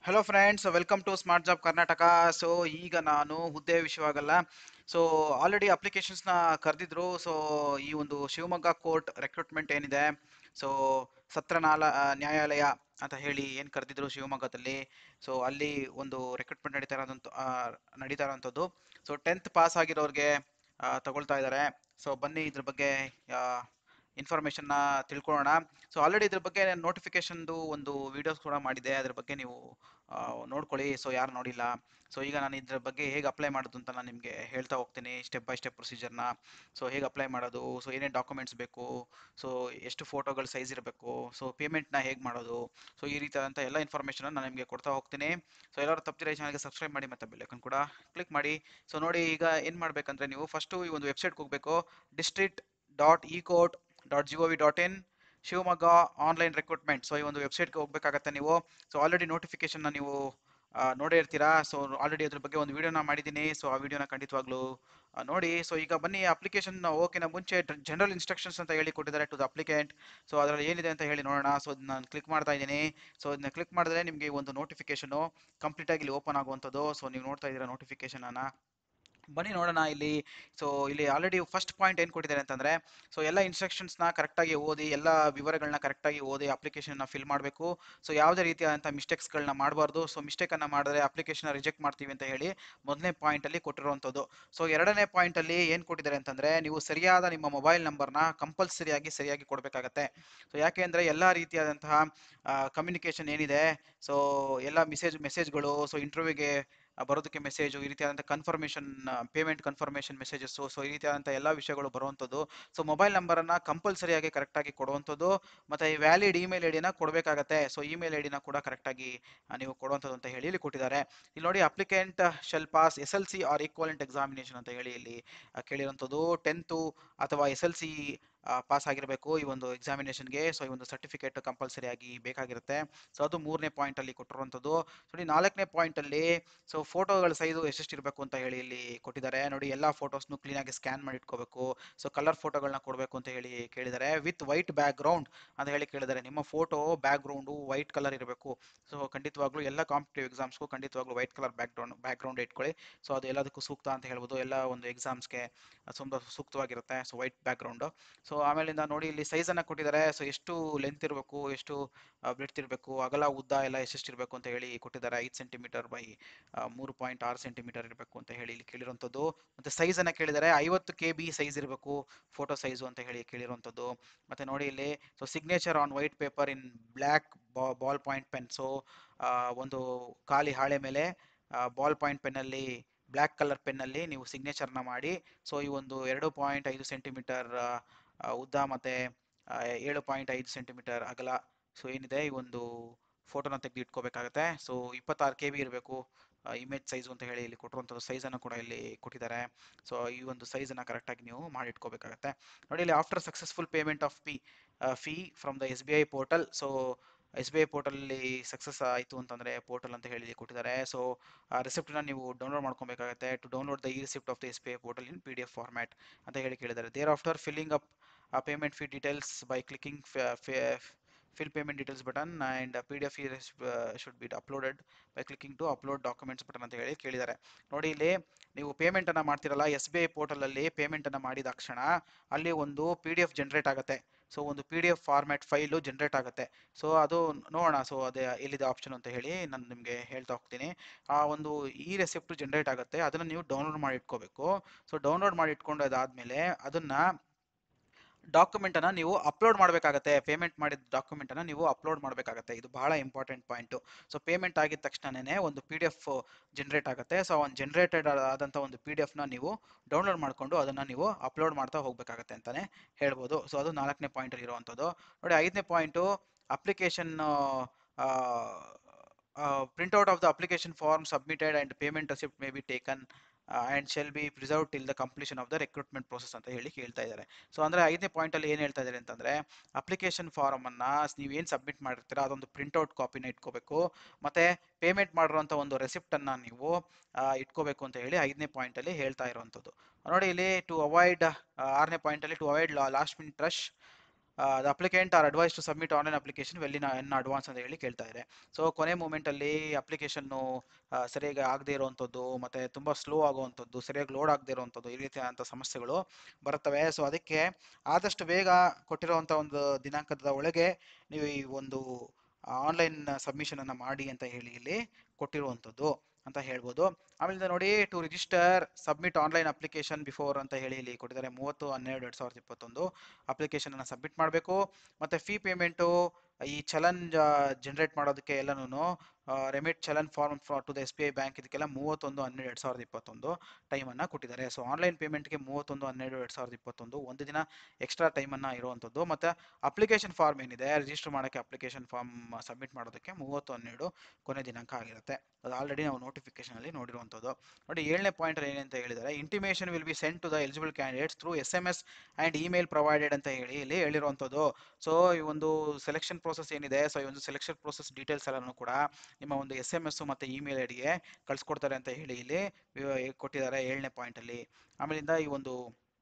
hello friends welcome to smart job Karnataka so ಈಗ ನಾನು ಹುದ್ದೆ ವಿಷಯವಾಗಲ್ಲ ಸೊ ಆಲ್ರೆಡಿ ಅಪ್ಲಿಕೇಶನ್ಸ್ನ ಕರೆದಿದ್ರು ಸೊ ಈ ಒಂದು ಶಿವಮೊಗ್ಗ ಕೋರ್ಟ್ ರೆಕ್ರೂಟ್ಮೆಂಟ್ ಏನಿದೆ ಸೊ ಸತ್ರ ನಾಲ ಆ, ನ್ಯಾಯಾಲಯ ಅಂತ ಹೇಳಿ ಏನು ಕರೆದಿದ್ರು ಶಿವಮೊಗ್ಗದಲ್ಲಿ ಸೊ ಅಲ್ಲಿ ಒಂದು ರೆಕ್ರೂಟ್ಮೆಂಟ್ ನಡೀತಾ ಇರೋದಂತ ಆ, ನಡೀತಾ ಇರೋಂಥದ್ದು ಸೊ ಟೆಂತ್ ಪಾಸ್ ಆಗಿರೋರಿಗೆ ಆ, ತಗೊಳ್ತಾ ಇದ್ದಾರೆ ಸೊ ಬನ್ನಿ ಇದ್ರ ಬಗ್ಗೆ ಇನ್ಫಾರ್ಮೇಷನ್ನ ತಿಳ್ಕೊಳ್ಳೋಣ ಸೊ ಆಲ್ರೆಡಿ ಇದ್ರ ಬಗ್ಗೆ ನೋಟಿಫಿಕೇಶನ್ದು ಒಂದು ವಿಡಿಯೋಸ್ ಕೂಡ ಮಾಡಿದೆ ಅದ್ರ ಬಗ್ಗೆ ನೀವು ಆ, ನೋಡ್ಕೊಳ್ಳಿ ಸೊ ಯಾರು ನೋಡಿಲ್ಲ ಸೊ ಈಗ ನಾನು ಇದ್ರ ಬಗ್ಗೆ ಹೇಗೆ ಅಪ್ಲೈ ಮಾಡೋದು ಅಂತ ನಾನು ನಿಮಗೆ ಹೇಳ್ತಾ ಹೋಗ್ತೀನಿ ಸ್ಟೆಪ್ ಬೈ ಸ್ಟೆಪ್ ಪ್ರೊಸೀಜರ್ನ ಸೊ ಹೇಗೆ ಅಪ್ಲೈ ಮಾಡೋದು ಸೊ ಏನೇನು ಡಾಕ್ಯುಮೆಂಟ್ಸ್ ಬೇಕು ಸೊ ಎಷ್ಟು ಫೋಟೋಗಳು ಸೈಜ್ ಇರಬೇಕು ಸೊ ಪೇಮೆಂಟ್ನ ಹೇಗೆ ಮಾಡೋದು ಸೊ ಈ ರೀತಿಯಾದಂಥ ಎಲ್ಲ ಇನ್ಫಾರ್ಮೇಷನ್ ನಾನು ನಿಮಗೆ ಕೊಡ್ತಾ ಹೋಗ್ತೀನಿ ಸೊ ಎಲ್ಲರೂ ತಪ್ಪಿದ್ರೆ ಚಾನಲ್ಗೆ ಸಬ್ಸ್ಕ್ರೈಬ್ ಮಾಡಿ ಮತ್ತೆ ಬೆಲ್ಲೈಕನ್ ಕೂಡ ಕ್ಲಿಕ್ ಮಾಡಿ ಸೊ ನೋಡಿ ಈಗ ಏನು ಮಾಡಬೇಕಂದ್ರೆ ನೀವು ಫಸ್ಟು ಈ ಒಂದು ವೆಬ್ಸೈಟ್ಗೆ ಹೋಗಬೇಕು district dot e court dot G O V dot in Shivamogga online recruitment so ಈ ಒಂದು ವೆಬ್ಸೈಟ್ಗೆ ಹೋಗ್ಬೇಕಾಗತ್ತೆ ನೀವು ಸೊ ಆಲ್ರೆಡಿ ನೋಟಿಫಿಕೇಶನ್ನ ನೀವು ಆ, ನೋಡೇ ಇರ್ತೀರಾ ಸೊ ಆಲ್ರೆಡಿ ಅದ್ರ ಬಗ್ಗೆ ಒಂದು ವಿಡಿಯೋನ ಮಾಡಿದ್ದೀನಿ ಸೊ ಆ ವಿಡಿಯೋನ ಖಂಡಿತವಾಗ್ಲೂ ಆ, ನೋಡಿ ಸೊ ಈಗ ಬನ್ನಿ ಅಪ್ಲಿಕೇಶನ್ ಓಕೆನ ಮುಂಚೆ ಜನರಲ್ ಇನ್ಸ್ಟ್ರಕ್ಷನ್ಸ್ ಅಂತ ಹೇಳಿ ಕೊಟ್ಟಿದ್ದಾರೆ ಟು ದ ಅಪ್ಲಿಕೆಂಟ್ ಸೊ ಅದರಲ್ಲಿ ಏನಿದೆ ಅಂತ ಹೇಳಿ ನೋಡೋಣ ಸೊ ನಾನು ಕ್ಲಿಕ್ ಮಾಡ್ತಾ ಇದ್ದೀನಿ ಸೊ ಇದನ್ನ ಕ್ಲಿಕ್ ಮಾಡಿದ್ರೆ ನಿಮಗೆ ಈ ಒಂದು ನೋಟಿಫಿಕೇಶನು ಕಂಪ್ಲೀಟಾಗಿ ಇಲ್ಲಿ ಓಪನ್ ಆಗುವಂಥದ್ದು ಸೊ ನೀವು ನೋಡ್ತಾ ಇದ್ದೀರಾ ನೋಟಿಫಿಕೇಶನ್ ಅನ್ನ ಬನ್ನಿ ನೋಡೋಣ ಇಲ್ಲಿ ಸೊ ಇಲ್ಲಿ ಆಲ್ರೆಡಿ ಫಸ್ಟ್ ಪಾಯಿಂಟ್ ಏನು ಕೊಟ್ಟಿದ್ದಾರೆ ಅಂತಂದ್ರೆ ಸೊ ಎಲ್ಲ ಇನ್ಸ್ಟ್ರಕ್ಷನ್ಸ್ನ ಕರೆಕ್ಟಾಗಿ ಓದಿ ಎಲ್ಲ ವಿವರಗಳನ್ನ ಕರೆಕ್ಟಾಗಿ ಓದಿ ಅಪ್ಲಿಕೇಶನ್ನ ಫಿಲ್ ಮಾಡಬೇಕು ಸೊ ಯಾವುದೇ ರೀತಿಯಾದಂಥ ಮಿಸ್ಟೇಕ್ಸ್ಗಳನ್ನ ಮಾಡಬಾರ್ದು ಸೊ ಮಿಸ್ಟೇಕನ್ನು ಮಾಡಿದ್ರೆ ಅಪ್ಲಿಕೇಶನ್ ರಿಜೆಕ್ಟ್ ಮಾಡ್ತೀವಿ ಅಂತ ಹೇಳಿ ಮೊದಲನೇ ಪಾಯಿಂಟಲ್ಲಿ ಕೊಟ್ಟಿರುವಂಥದ್ದು ಸೊ ಎರಡನೇ ಪಾಯಿಂಟಲ್ಲಿ ಏನು ಕೊಟ್ಟಿದ್ದಾರೆ ಅಂತಂದರೆ ನೀವು ಸರಿಯಾದ ನಿಮ್ಮ ಮೊಬೈಲ್ ನಂಬರ್ನ ಕಂಪಲ್ಸರಿಯಾಗಿ ಸರಿಯಾಗಿ ಕೊಡಬೇಕಾಗತ್ತೆ ಸೊ ಯಾಕೆ ಅಂದರೆ ಎಲ್ಲ ರೀತಿಯಾದಂತಹ ಕಮ್ಯುನಿಕೇಷನ್ ಏನಿದೆ ಸೊ ಎಲ್ಲ ಮೆಸೇಜ್ ಮೆಸೇಜ್ಗಳು ಸೊ ಇಂಟರ್ವ್ಯೂಗೆ ಬರೋದಕ್ಕೆ ಮೆಸೇಜು ಈ ರೀತಿಯಾದಂಥ confirmation payment confirmation messages so ಈ ರೀತಿಯಾದಂಥ ಎಲ್ಲ ವಿಷಯಗಳು ಬರುವಂಥದ್ದು ಸೊ ಮೊಬೈಲ್ ನಂಬರನ್ನು ಕಂಪಲ್ಸರಿಯಾಗಿ ಕರೆಕ್ಟಾಗಿ ಕೊಡುವಂಥದ್ದು ಮತ್ತು ಈ ವ್ಯಾಲಿಡ್ ಇಮೇಲ್ ಐ ಡಿನ ಕೊಡಬೇಕಾಗತ್ತೆ ಸೊ ಇಮೇಲ್ ಐ ಡಿನ ಕೂಡ ಕರೆಕ್ಟಾಗಿ ನೀವು ಕೊಡುವಂಥದ್ದು ಅಂತ ಹೇಳಿ ಇಲ್ಲಿ ಕೊಟ್ಟಿದ್ದಾರೆ ಇಲ್ಲಿ ನೋಡಿ applicant shall pass S L C or equivalent examination ಅಂತ ಹೇಳಿ ಇಲ್ಲಿ ಆ, ಕೇಳಿರುವಂಥದ್ದು ಟೆಂತು ಅಥವಾ ಎಸ್ ಎಲ್ ಸಿ ಪಾಸ್ ಆಗಿರಬೇಕು ಈ ಒಂದು ಎಕ್ಸಾಮಿನೇಷನ್ಗೆ ಸೊ ಈ ಒಂದು ಸರ್ಟಿಫಿಕೇಟ್ ಕಂಪಲ್ಸರಿ ಆಗಿ ಬೇಕಾಗಿರುತ್ತೆ ಸೊ ಅದು ಮೂರನೇ ಪಾಯಿಂಟಲ್ಲಿ ಕೊಟ್ಟಿರುವಂಥದ್ದು ನೋಡಿ ನಾಲ್ಕನೇ ಪಾಯಿಂಟಲ್ಲಿ ಸೊ ಫೋಟೋಗಳ ಸೈಜು ಎಷ್ಟೆಷ್ಟು ಇರಬೇಕು ಅಂತ ಹೇಳಿ ಇಲ್ಲಿ ಕೊಟ್ಟಿದ್ದಾರೆ ನೋಡಿ ಎಲ್ಲ ಫೋಟೋಸ್ನು ಕ್ಲೀನಾಗಿ ಸ್ಕ್ಯಾನ್ ಮಾಡಿ ಇಟ್ಕೋಬೇಕು ಸೊ ಕಲರ್ ಫೋಟೋಗಳನ್ನ ಕೊಡಬೇಕು ಅಂತ ಹೇಳಿ ಕೇಳಿದ್ದಾರೆ ವಿತ್ ವೈಟ್ ಬ್ಯಾಕ್ ಗ್ರೌಂಡ್ ಅಂತ ಹೇಳಿ ಕೇಳಿದ್ದಾರೆ ನಿಮ್ಮ photo background white colour ಇರಬೇಕು ಸೊ ಖಂಡಿತವಾಗ್ಲೂ ಎಲ್ಲ ಕಾಂಪಿಟೇಟಿವ್ ಎಕ್ಸಾಮ್ಸ್ಗೂ ಖಂಡಿತವಾಗ್ಲೂ white colour background background ಇಟ್ಕೊಳ್ಳಿ ಸೊ ಅದು ಎಲ್ಲದಕ್ಕೂ ಸೂಕ್ತ ಅಂತ ಹೇಳ್ಬೋದು ಎಲ್ಲ ಒಂದು ಎಕ್ಸಾಮ್ಸ್ಗೆ ತುಂಬ ಸೂಕ್ತವಾಗಿರುತ್ತೆ so white background so ಆಮೇಲಿಂದ ನೋಡಿ ಇಲ್ಲಿ ಸೈಜನ್ನು ಕೊಟ್ಟಿದ್ದಾರೆ ಸೊ ಎಷ್ಟು ಲೆಂತ್ ಇರಬೇಕು ಎಷ್ಟು ಬ್ರೆಡ್ತ್ ಇರಬೇಕು ಅಗಲ ಉದ್ದ ಎಲ್ಲ ಎಷ್ಟೆಷ್ಟು ಇರಬೇಕು ಅಂತ ಹೇಳಿ ಕೊಟ್ಟಿದ್ದಾರೆ ಐದು ಸೆಂಟಿಮೀಟರ್ ಬೈ ಮೂರು ಪಾಯಿಂಟ್ ಆರು ಸೆಂಟಿಮೀಟರ್ ಇರಬೇಕು ಅಂತ ಹೇಳಿ ಇಲ್ಲಿ ಕೇಳಿರುವಂಥದ್ದು ಮತ್ತು ಸೈಜನ್ನು ಕೇಳಿದ್ದಾರೆ ಐವತ್ತು ಕೆ ಬಿ ಸೈಜ್ ಇರಬೇಕು ಫೋಟೋ ಸೈಜು ಅಂತ ಹೇಳಿ ಕೇಳಿರುವಂಥದ್ದು ಮತ್ತು ನೋಡಿ ಇಲ್ಲಿ so signature on white paper in black ballpoint pen so ಒಂದು ಖಾಲಿ ಹಾಳೆ ಮೇಲೆ ಬಾಲ್ ಪಾಯಿಂಟ್ ಪೆನ್ನಲ್ಲಿ ಬ್ಲ್ಯಾಕ್ ಕಲರ್ ಪೆನ್ನಲ್ಲಿ ನೀವು ಸಿಗ್ನೇಚರ್ನ ಮಾಡಿ ಸೊ ಈ ಒಂದು ಎರಡು ಪಾಯಿಂಟ್ ಐದು ಸೆಂಟಿಮೀಟರ್ ಉದ್ದ ಮತ್ತು ಏಳು ಪಾಯಿಂಟ್ ಐದು ಸೆಂಟಿಮೀಟರ್ ಅಗಲ ಸೊ ಏನಿದೆ ಈ ಒಂದು ಫೋಟೋನ ತೆಗೆದು ಇಟ್ಕೋಬೇಕಾಗತ್ತೆ ಸೊ ಇಪ್ಪತ್ತಾರು ಕೆ ಬಿ ಇರಬೇಕು ಇಮೇಜ್ ಸೈಜು ಅಂತ ಹೇಳಿ ಇಲ್ಲಿ ಕೊಟ್ಟಿರುವಂಥದ್ದು ಸೈಜನ್ನು ಕೂಡ ಇಲ್ಲಿ ಕೊಟ್ಟಿದ್ದಾರೆ ಸೊ ಈ ಒಂದು ಸೈಜನ್ನು ಕರೆಕ್ಟಾಗಿ ನೀವು ಮಾಡಿ ಇಟ್ಕೋಬೇಕಾಗತ್ತೆ ನೋಡಿ ಇಲ್ಲಿ after successful payment of P fee from the S B I portal so S B I ಪೋರ್ಟಲ್ಲಿ ಸಕ್ಸಸ್ ಆಯಿತು ಅಂತಂದರೆ ಪೋರ್ಟಲ್ ಅಂತ ಹೇಳಿ ಕೊಟ್ಟಿದ್ದಾರೆ ಸೊ ಆ ರಿಸಿಪ್ಟನ್ನ ನೀವು ಡೌನ್ಲೋಡ್ ಮಾಡ್ಕೊಬೇಕಾಗುತ್ತೆ to download the e receipt of the S B I portal in P D F format ಅಂತ ಹೇಳಿ ಕೇಳಿದ್ದಾರೆ thereafter filling up payment fee details by clicking fill payment details button and uh, pdf is, uh, should be uploaded by clicking to upload documents button ಅಂತ ಹೇಳಿ ಕೇಳಿದ್ದಾರೆ ನೋಡಿ ಇಲ್ಲಿ ನೀವು payment ಅನ್ನ ಮಾಡ್ತಿರಲ್ಲ ಎಸ್ ಬಿ ಐ ಪೋರ್ಟಲ್ ಅಲ್ಲಿ payment ಅನ್ನ ಮಾಡಿದ ತಕ್ಷಣ ಅಲ್ಲಿ ಒಂದು ಪಿ ಡಿ ಎಫ್ ಜನರೇಟ್ ಆಗುತ್ತೆ ಸೊ ಒಂದು P D F format file generate ಆಗುತ್ತೆ ಸೊ ಅದು ನೋಡೋಣ ಸೊ ಅದೇ ಎಲ್ಲಿದೆ ಆಪ್ಷನ್ ಅಂತ ಹೇಳಿ ನಾನು ನಿಮಗೆ ಹೇಳ್ತಾ ಹೋಗ್ತೀನಿ ಆ ಒಂದು ಈ ರೆಸಿಪ್ಟ್ ಜನರೇಟ್ ಆಗುತ್ತೆ ಅದನ್ನು ನೀವು ಡೌನ್ಲೋಡ್ ಮಾಡಿ ಇಟ್ಕೋಬೇಕು ಸೊ ಡೌನ್ಲೋಡ್ ಮಾಡಿ ಇಟ್ಕೊಂಡು ಅದಾದಮೇಲೆ ಅದನ್ನು ಡಾಕ್ಯುಮೆಂಟನ್ನು ನೀವು ಅಪ್ಲೋಡ್ ಮಾಡಬೇಕಾಗತ್ತೆ ಪೇಮೆಂಟ್ ಮಾಡಿದ ಡಾಕ್ಯುಮೆಂಟನ್ನು ನೀವು ಅಪ್ಲೋಡ್ ಮಾಡಬೇಕಾಗತ್ತೆ ಇದು ಬಹಳ ಇಂಪಾರ್ಟೆಂಟ್ ಪಾಯಿಂಟು ಸೊ ಪೇಮೆಂಟ್ ಆಗಿದ ತಕ್ಷಣನೇ ಒಂದು ಪಿ ಡಿ ಎಫ್ ಜನರೇಟ್ ಆಗುತ್ತೆ ಸೊ ಒಂದು ಜನರೇಟೆಡ್ ಆದಂಥ ಒಂದು ಪಿ ಡಿ ಎಫ್ನ ನೀವು ಡೌನ್ಲೋಡ್ ಮಾಡಿಕೊಂಡು ಅದನ್ನು ನೀವು ಅಪ್ಲೋಡ್ ಮಾಡ್ತಾ ಹೋಗಬೇಕಾಗತ್ತೆ ಅಂತಲೇ ಹೇಳ್ಬೋದು ಸೊ ಅದು ನಾಲ್ಕನೇ ಪಾಯಿಂಟಲ್ಲಿ ಇರುವಂಥದ್ದು ನೋಡಿ ಐದನೇ point application printout of the application form submitted and payment receipt may be taken and shall be preserve till the completion of the recruitment process ಅಂತ ಹೇಳಿ ಹೇಳ್ತಾ ಇದ್ದಾರೆ ಸೊ ಅಂದರೆ ಐದನೇ ಪಾಯಿಂಟಲ್ಲಿ ಏನು ಹೇಳ್ತಾ ಇದ್ದಾರೆ ಅಂತಂದರೆ ಅಪ್ಲಿಕೇಶನ್ ಫಾರಮನ್ನು ನೀವು ಏನು ಸಬ್ಮಿಟ್ ಮಾಡಿರ್ತೀರ ಅದೊಂದು ಪ್ರಿಂಟ್ಔಟ್ ಕಾಪಿನ ಇಟ್ಕೋಬೇಕು ಮತ್ತು ಪೇಮೆಂಟ್ ಮಾಡಿರೋಂಥ ಒಂದು ರೆಸಿಪ್ಟನ್ನು ನೀವು ಆ, ಇಟ್ಕೋಬೇಕು ಅಂತ ಹೇಳಿ ಐದನೇ ಪಾಯಿಂಟಲ್ಲಿ ಹೇಳ್ತಾ ಇರುವಂಥದ್ದು ನೋಡಿ ಇಲ್ಲಿ ಟು ಅವಾಯ್ಡ್ ಆರನೇ ಪಾಯಿಂಟಲ್ಲಿ to avoid last minute rush the applicant are advise to submit online application well in in advance ಅಂತ ಹೇಳಿ ಕೇಳ್ತಾ ಇದೆ ಸೊ ಕೊನೆ ಮೂಮೆಂಟಲ್ಲಿ ಅಪ್ಲಿಕೇಶನ್ನು ಸರಿಯಾಗಿ ಆಗದೇ ಇರುವಂಥದ್ದು ಮತ್ತು ತುಂಬ ಸ್ಲೋ ಆಗುವಂಥದ್ದು ಸರಿಯಾಗಿ ಲೋಡ್ ಆಗದೇ ಇರುವಂಥದ್ದು ಈ ರೀತಿಯಾದಂಥ ಸಮಸ್ಯೆಗಳು ಬರ್ತವೆ ಸೊ ಅದಕ್ಕೆ ಆದಷ್ಟು ಬೇಗ ಕೊಟ್ಟಿರುವಂಥ ಒಂದು ದಿನಾಂಕದ ಒಳಗೆ ನೀವು ಈ ಒಂದು ಆನ್ಲೈನ್ ಸಬ್ಮಿಷನನ್ನು ಮಾಡಿ ಅಂತ ಹೇಳಿ ಇಲ್ಲಿ ಕೊಟ್ಟಿರುವಂಥದ್ದು ಅಂತ ಹೇಳ್ಬೋದು ಆಮೇಲೆ ನೋಡಿ to register submit online application before ಅಂತ ಹೇಳಿ ಇಲ್ಲಿ ಕೊಟ್ಟಿದ್ದಾರೆ ಮೂವತ್ತು ಹನ್ನೆರಡು ಎರಡು ಸಾವಿರದ ಇಪ್ಪತ್ತೊಂದು ಅಪ್ಲಿಕೇಶನನ್ನು ಸಬ್ಮಿಟ್ ಮಾಡಬೇಕು ಮತ್ತು ಫೀ ಪೇಮೆಂಟು ಈ ಚಲನ್ ಜನರೇಟ್ ಮಾಡೋದಕ್ಕೆ ಎಲ್ಲನೂ remit challan form to the S B I bank ಇದಕ್ಕೆಲ್ಲ ಮೂವತ್ತೊಂದು ಹನ್ನೆರಡು ಎರಡು ಸಾವಿರದ ಇಪ್ಪತ್ತೊಂದು ಟೈಮನ್ನು ಕೊಟ್ಟಿದ್ದಾರೆ ಸೊ ಆನ್ಲೈನ್ ಪೇಮೆಂಟ್ಗೆ ಮೂವತ್ತೊಂದು ಹನ್ನೆರಡು ಎರಡು ಸಾವಿರದ ಇಪ್ಪತ್ತೊಂದು ಒಂದು ದಿನ ಎಕ್ಸ್ಟ್ರಾ ಟೈಮನ್ನು ಇರುವಂಥದ್ದು ಮತ್ತು ಅಪ್ಲಿಕೇಶನ್ ಫಾರ್ಮ್ ಏನಿದೆ ರಿಜಿಸ್ಟರ್ ಮಾಡೋಕ್ಕೆ ಅಪ್ಲಿಕೇಶನ್ ಫಾರ್ಮ್ ಸಬ್ಮಿಟ್ ಮಾಡೋದಕ್ಕೆ ಮೂವತ್ತು ಹನ್ನೆರಡು ಕೊನೆ ದಿನಾಂಕ ಆಗಿರುತ್ತೆ ಅದು ಆಲ್ರೆಡಿ ನಾವು ನೋಟಿಫಿಕೇಶನಲ್ಲಿ ನೋಡಿರುವಂಥದ್ದು ನೋಡಿ ಏಳನೇ ಪಾಯಿಂಟ್ ಏನಂತ ಹೇಳಿದ್ದಾರೆ intimation will be send to the eligible candidates through S M S and email provided ಅಂತ ಹೇಳಿ ಇಲ್ಲಿ ಹೇಳಿರುವಂಥದ್ದು ಸೊ ಈ ಒಂದು ಸೆಲೆಕ್ಷನ್ ಪ್ರೋಸೆಸ್ ಏನಿದೆ ಸೊ ಈ ಒಂದು ಸೆಲೆಕ್ಷನ್ ಪ್ರೋಸೆಸ್ ಡೀಟೇಲ್ಸ್ ಎಲ್ಲನೂ ಕೂಡ ನಿಮ್ಮ ಒಂದು ಎಸ್ ಎಮ್ ಎಸ್ ಮತ್ತು ಇಮೇಲ್ ಐಡಿಗೆ ಕಳಿಸ್ಕೊಡ್ತಾರೆ ಅಂತ ಹೇಳಿ ಇಲ್ಲಿ ವಿವ- ಕೊಟ್ಟಿದ್ದಾರೆ ಏಳನೇ ಪಾಯಿಂಟಲ್ಲಿ ಆಮೇಲಿಂದ ಈ ಒಂದು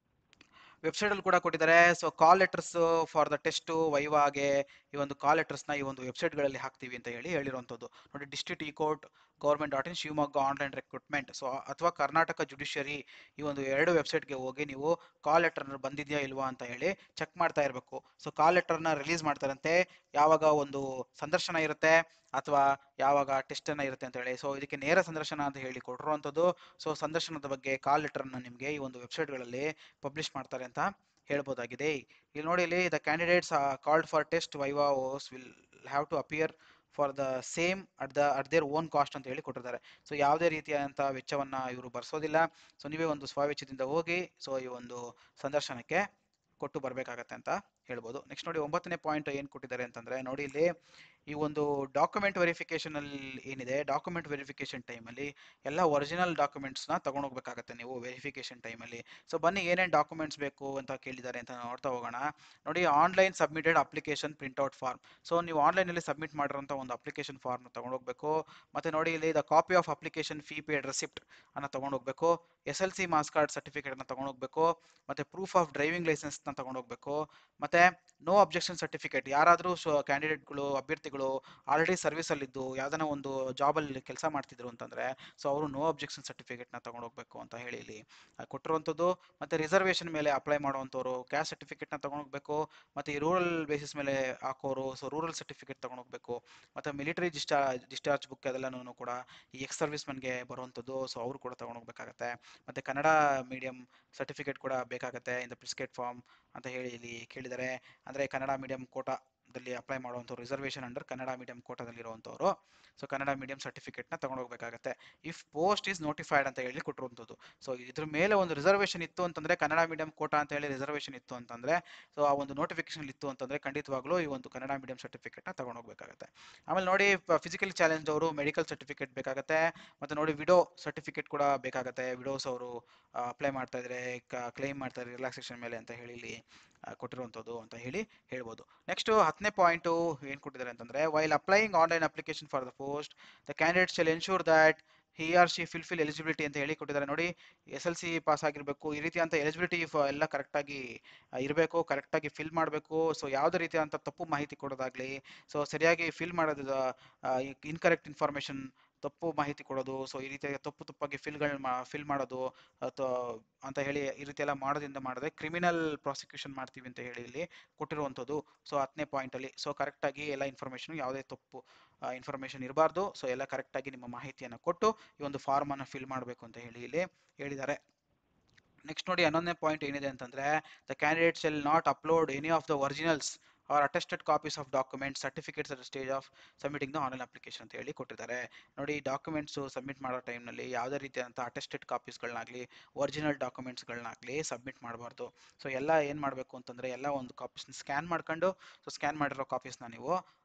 ವೆಬ್ಸೈಟಲ್ಲಿ ಕೂಡ ಕೊಟ್ಟಿದ್ದಾರೆ so call letters for the test ವೈವಾಗೆ ಈ ಒಂದು ಕಾಲ್ ಲೆಟರ್ಸ್ನ ಈ ಒಂದು ವೆಬ್ಸೈಟ್ಗಳಲ್ಲಿ ಹಾಕ್ತೀವಿ ಅಂತ ಹೇಳಿ ಹೇಳಿರುವಂಥದ್ದು ನೋಡಿ district e court government dot in Shivamogga online recruitment so ಅಥವಾ ಕರ್ನಾಟಕ ಜುಡಿಷಿಯರಿ ಈ ಒಂದು ಎರಡು ವೆಬ್ಸೈಟ್ಗೆ ಹೋಗಿ ನೀವು ಕಾಲ್ ಲೆಟರ್ ಬಂದಿದೆಯಾ ಇಲ್ವಾ ಅಂತ ಹೇಳಿ ಚೆಕ್ ಮಾಡ್ತಾ ಇರಬೇಕು ಸೊ ಕಾಲ್ ಲೆಟರ್ನ ರಿಲೀಸ್ ಮಾಡ್ತಾರಂತೆ ಯಾವಾಗ ಒಂದು ಸಂದರ್ಶನ ಇರುತ್ತೆ ಅಥವಾ ಯಾವಾಗ ಟೆಸ್ಟನ್ನು ಇರುತ್ತೆ ಅಂತ ಹೇಳಿ ಸೊ ಇದಕ್ಕೆ ನೇರ ಸಂದರ್ಶನ ಅಂತ ಹೇಳಿ ಕೊಟ್ಟಿರುವಂಥದ್ದು ಸೊ ಸಂದರ್ಶನದ ಬಗ್ಗೆ ಕಾಲ್ ಲೆಟರ್ನ ನಿಮಗೆ ಈ ಒಂದು ವೆಬ್ಸೈಟ್ಗಳಲ್ಲಿ ಪಬ್ಲಿಷ್ ಮಾಡ್ತಾರೆ ಅಂತ ಹೇಳ್ಬೋದಾಗಿದೆ ಇಲ್ಲಿ ನೋಡಿ ಇಲ್ಲಿ the candidates called for test viva voce will have to appear for the same at the at their own cost ಅಂತ ಹೇಳಿ ಕೊಟ್ಟಿದ್ದಾರೆ ಸೊ ಯಾವುದೇ ರೀತಿಯಾದಂಥ ವೆಚ್ಚವನ್ನು ಇವರು ಬರ್ಸೋದಿಲ್ಲ ಸೊ ನೀವೇ ಒಂದು ಸ್ವಾವೆಚ್ಚದಿಂದ ಹೋಗಿ ಸೊ ಈ ಒಂದು ಸಂದರ್ಶನಕ್ಕೆ ಕೊಟ್ಟು ಬರಬೇಕಾಗತ್ತೆ ಅಂತ ಹೇಳ್ಬೋದು ನೆಕ್ಸ್ಟ್ ನೋಡಿ ಒಂಬತ್ತನೇ ಪಾಯಿಂಟ್ ಏನು ಕೊಟ್ಟಿದ್ದಾರೆ ಅಂತಂದರೆ ನೋಡಿ ಇಲ್ಲಿ ಈ ಒಂದು ಡಾಕ್ಯುಮೆಂಟ್ ವೆರಿಫಿಕೇಷನ್ ಅಲ್ಲಿ ಏನಿದೆ ಡಾಕ್ಯುಮೆಂಟ್ ವೆರಿಫಿಕೇಷನ್ ಟೈಮಲ್ಲಿ ಎಲ್ಲ ಒರಿಜಿನಲ್ ಡಾಕ್ಯುಮೆಂಟ್ಸ್ನ ತಗೊಂಡೋಗ್ಬೇಕಾಗತ್ತೆ ನೀವು ವೆರಿಫಿಕೇಷನ್ ಟೈಮಲ್ಲಿ ಸೊ ಬನ್ನಿ ಏನೇನು ಡಾಕ್ಯುಮೆಂಟ್ಸ್ ಬೇಕು ಅಂತ ಕೇಳಿದ್ದಾರೆ ಅಂತ ನೋಡ್ತಾ ಹೋಗೋಣ ನೋಡಿ online submitted application printout form so ನೀವು ಆನ್ಲೈನಲ್ಲಿ ಸಬ್ಮಿಟ್ ಮಾಡಿರೋಂಥ ಒಂದು ಅಪ್ಲಿಕೇಶನ್ ಫಾರ್ಮ್ ತಗೊಂಡೋಗ್ಬೇಕು ಮತ್ತು ನೋಡಿ ಇಲ್ಲಿ the copy of application fee paid receipt ಅನ್ನ ತಗೊಂಡೋಗ್ಬೇಕು S L C marks card ಸರ್ಟಿಫಿಕೇಟ್ನ ತಗೊಂಡೋಗ್ಬೇಕು ಮತ್ತು ಪ್ರೂಫ್ ಆಫ್ ಡ್ರೈವಿಂಗ್ ಲೈಸೆನ್ಸ್ನ ತಗೊಂಡೋಗ್ಬೇಕು ಮತ್ತು ನೋ ಅಬ್ಜೆಕ್ಷನ್ ಸರ್ಟಿಫಿಕೇಟ್ ಯಾರಾದರೂ ಸೊ ಕ್ಯಾಂಡಿಡೇಟ್ಗಳು ಅಭ್ಯರ್ಥಿಗಳು ಆಲ್ರೆಡಿ ಸರ್ವಿಸಲ್ಲಿದ್ದು ಯಾವ್ದಾನ ಒಂದು ಜಾಬಲ್ಲಿ ಕೆಲಸ ಮಾಡ್ತಿದ್ರು ಅಂತಂದರೆ ಸೊ ಅವರು ನೋ ಅಬ್ಜೆಕ್ಷನ್ ಸರ್ಟಿಫಿಕೇಟ್ನ ತಗೊಂಡೋಗ್ಬೇಕು ಅಂತ ಹೇಳಿ ಇಲ್ಲಿ ಆ, ಕೊಟ್ಟಿರುವಂಥದ್ದು ಮತ್ತು ರಿಸರ್ವೇಷನ್ ಮೇಲೆ ಅಪ್ಲೈ ಮಾಡುವಂಥವ್ರು ಕ್ಯಾಸ್ಟ್ ಸರ್ಟಿಫಿಕೇಟ್ನ ತಗೊಂಡೋಗ್ಬೇಕು ಮತ್ತು ಈ ರೂರಲ್ ಬೇಸಿಸ್ ಮೇಲೆ ಹಾಕೋರು ಸೊ ರೂರಲ್ ಸರ್ಟಿಫಿಕೇಟ್ ತಗೊಂಡೋಗ್ಬೇಕು ಮತ್ತು ಮಿಲಿಟರಿ ಡಿಸ್ಚಾರ್ಜ್ ಡಿಸ್ಚಾರ್ಜ್ ಬುಕ್ ಅದೆಲ್ಲನೂ ಕೂಡ ಈ ಎಕ್ಸ್ ಸರ್ವಿಸ್ ಮನ್ಗೆ ಬರುವಂಥದ್ದು ಸೊ ಅವರು ಕೂಡ ತಗೊಂಡೋಗ್ಬೇಕಾಗತ್ತೆ ಮತ್ತು ಕನ್ನಡ ಮೀಡಿಯಂ ಸರ್ಟಿಫಿಕೇಟ್ ಕೂಡ ಬೇಕಾಗತ್ತೆ ಇನ್ ದ ಪ್ರಿಸ್ಕೇಟ್ ಫಾರ್ಮ್ ಅಂತ ಹೇಳಿ ಇಲ್ಲಿ ಕೇಳಿದ್ದಾರೆ ಅಂದರೆ ಕನ್ನಡ ಮೀಡಿಯಂ ಕೋಟಾದಲ್ಲಿ ಅಪ್ಲೈ ಮಾಡುವಂಥವ್ರು ರಿಸರ್ವೇಷನ್ ಅಂಡರ್ ಕನ್ನಡ ಮೀಡಿಯಂ ಕೋಟಾದಲ್ಲಿ ಇರುವಂಥವ್ರು ಸೊ ಕನ್ನಡ ಮೀಡಿಯಂ ಸರ್ಟಿಫಿಕೇಟ್ನ ತಗೊಂಡೋಗ್ಬೇಕಾಗತ್ತೆ ಇಫ್ ಪೋಸ್ಟ್ ಈಸ್ ನೋಟಿಫೈಡ್ ಅಂತ ಹೇಳಿ ಕೊಟ್ಟಿರುವಂಥದ್ದು ಸೊ ಇದ್ರ ಮೇಲೆ ಒಂದು ರಿಸರ್ವೇಷನ್ ಇತ್ತು ಅಂತಂದರೆ ಕನ್ನಡ ಮೀಡಿಯಂ ಕೋಟಾ ಅಂತ ಹೇಳಿ ರಿಸರ್ವೇಷನ್ ಇತ್ತು ಅಂತಂದರೆ ಸೊ ಆ ಒಂದು ನೋಟಿಫಿಕೇಶನ್ ಇತ್ತು ಅಂತಂದರೆ ಖಂಡಿತವಾಗ್ಲೂ ಈ ಒಂದು ಕನ್ನಡ ಮೀಡಿಯಂ ಸರ್ಟಿಫಿಕೇಟ್ನ ತಗೊಂಡೋಗ್ಬೇಕಾಗತ್ತೆ ಆಮೇಲೆ ನೋಡಿ ಫಿಸಿಕಲಿ ಚಾಲೆಂಜ್ ಅವರು ಮೆಡಿಕಲ್ ಸರ್ಟಿಫಿಕೇಟ್ ಬೇಕಾಗತ್ತೆ ಮತ್ತು ನೋಡಿ ವಿಡೋ ಸರ್ಟಿಫಿಕೇಟ್ ಕೂಡ ಬೇಕಾಗತ್ತೆ ವಿಡೋಸ್ ಅವರು ಅಪ್ಲೈ ಮಾಡ್ತಾ ಇದ್ದಾರೆ ಕ್ಲೈಮ್ ಮಾಡ್ತಾ ಇದ್ದಾರೆ ರಿಲ್ಯಾಕ್ಸೇಷನ್ ಮೇಲೆ ಅಂತ ಹೇಳಿ ಇಲ್ಲಿ ಆ, ಕೊಟ್ಟಿರುವಂಥದ್ದು ಅಂತ ಹೇಳಿ ಹೇಳ್ಬೋದು ನೆಕ್ಸ್ಟ್ ಹತ್ತನೇ ಪಾಯಿಂಟು ಏನು ಕೊಟ್ಟಿದ್ದಾರೆ ಅಂತಂದರೆ while applying online application for the post the candidate shall ensure that he or she fulfil eligibility ಅಂತ ಹೇಳಿ ಕೊಟ್ಟಿದ್ದಾರೆ ನೋಡಿ ಎಸ್ ಎಲ್ ಸಿ ಪಾಸ್ ಆಗಿರಬೇಕು ಈ ರೀತಿಯಂಥ ಎಲಿಜಿಬಿಲಿಟಿ ಎಲ್ಲ ಕರೆಕ್ಟಾಗಿ ಇರಬೇಕು ಕರೆಕ್ಟಾಗಿ ಫಿಲ್ ಮಾಡಬೇಕು ಸೊ ಯಾವುದೇ ರೀತಿಯಾದಂಥ ತಪ್ಪು ಮಾಹಿತಿ ಕೊಡೋದಾಗಲಿ ಸೊ ಸರಿಯಾಗಿ ಫಿಲ್ ಮಾಡೋದು ಇನ್ಕರೆಕ್ಟ್ ಇನ್ಫಾರ್ಮೇಷನ್ ತಪ್ಪು ಮಾಹಿತಿ ಕೊಡೋದು ಸೊ ಈ ರೀತಿಯಾಗಿ ತಪ್ಪು ತಪ್ಪಾಗಿ ಫಿಲ್ಗಳನ್ನ ಫಿಲ್ ಮಾಡೋದು ಅಥವಾ ಅಂತ ಹೇಳಿ ಈ ರೀತಿ ಎಲ್ಲ ಮಾಡೋದ್ರಿಂದ ಮಾಡಿದ್ರೆ ಕ್ರಿಮಿನಲ್ ಪ್ರಾಸಿಕ್ಯೂಷನ್ ಮಾಡ್ತೀವಿ ಅಂತ ಹೇಳಿ ಇಲ್ಲಿ ಕೊಟ್ಟಿರುವಂಥದ್ದು ಸೊ ಹತ್ತನೇ ಪಾಯಿಂಟಲ್ಲಿ ಸೊ ಕರೆಕ್ಟಾಗಿ ಎಲ್ಲ ಇನ್ಫಾರ್ಮೇಷನ್ ಯಾವುದೇ ತಪ್ಪು ಇನ್ಫಾರ್ಮೇಷನ್ ಇರಬಾರ್ದು ಸೊ ಎಲ್ಲ ಕರೆಕ್ಟಾಗಿ ನಿಮ್ಮ ಮಾಹಿತಿಯನ್ನು ಕೊಟ್ಟು ಈ ಒಂದು ಫಾರ್ಮನ್ನು ಫಿಲ್ ಮಾಡಬೇಕು ಅಂತ ಹೇಳಿ ಇಲ್ಲಿ ಹೇಳಿದ್ದಾರೆ ನೆಕ್ಸ್ಟ್ ನೋಡಿ ಹನ್ನೊಂದನೇ ಪಾಯಿಂಟ್ ಏನಿದೆ ಅಂತಂದರೆ the candidate shall not upload any of the originals or attested copies of document certificates at stage of submitting the online application ಅಂತ ಹೇಳಿ ಕೊಟ್ಟಿದ್ದಾರೆ ನೋಡಿ ಡಾಕ್ಯುಮೆಂಟ್ಸು ಸಬ್ಮಿಟ್ ಮಾಡೋ ಟೈಮ್ನಲ್ಲಿ ಯಾವುದೇ ರೀತಿಯಾದಂಥ ಅಟೆಸ್ಟೆಡ್ ಕಾಪೀಸ್ಗಳನ್ನಾಗಲಿ ಒರಿಜಿನಲ್ ಡಾಕ್ಯುಮೆಂಟ್ಸ್ಗಳನ್ನಾಗಲಿ ಸಬ್ಮಿಟ್ ಮಾಡಬಾರ್ದು ಸೊ ಎಲ್ಲ ಏನು ಮಾಡಬೇಕು ಅಂತಂದರೆ ಎಲ್ಲ ಒಂದು ಕಾಪೀಸ್ನ ಸ್ಕ್ಯಾನ್ ಮಾಡ್ಕೊಂಡು ಸೊ ಸ್ಕ್ಯಾನ್ ಮಾಡಿರೋ ಕಾಪೀಸ್ನ ನೀವು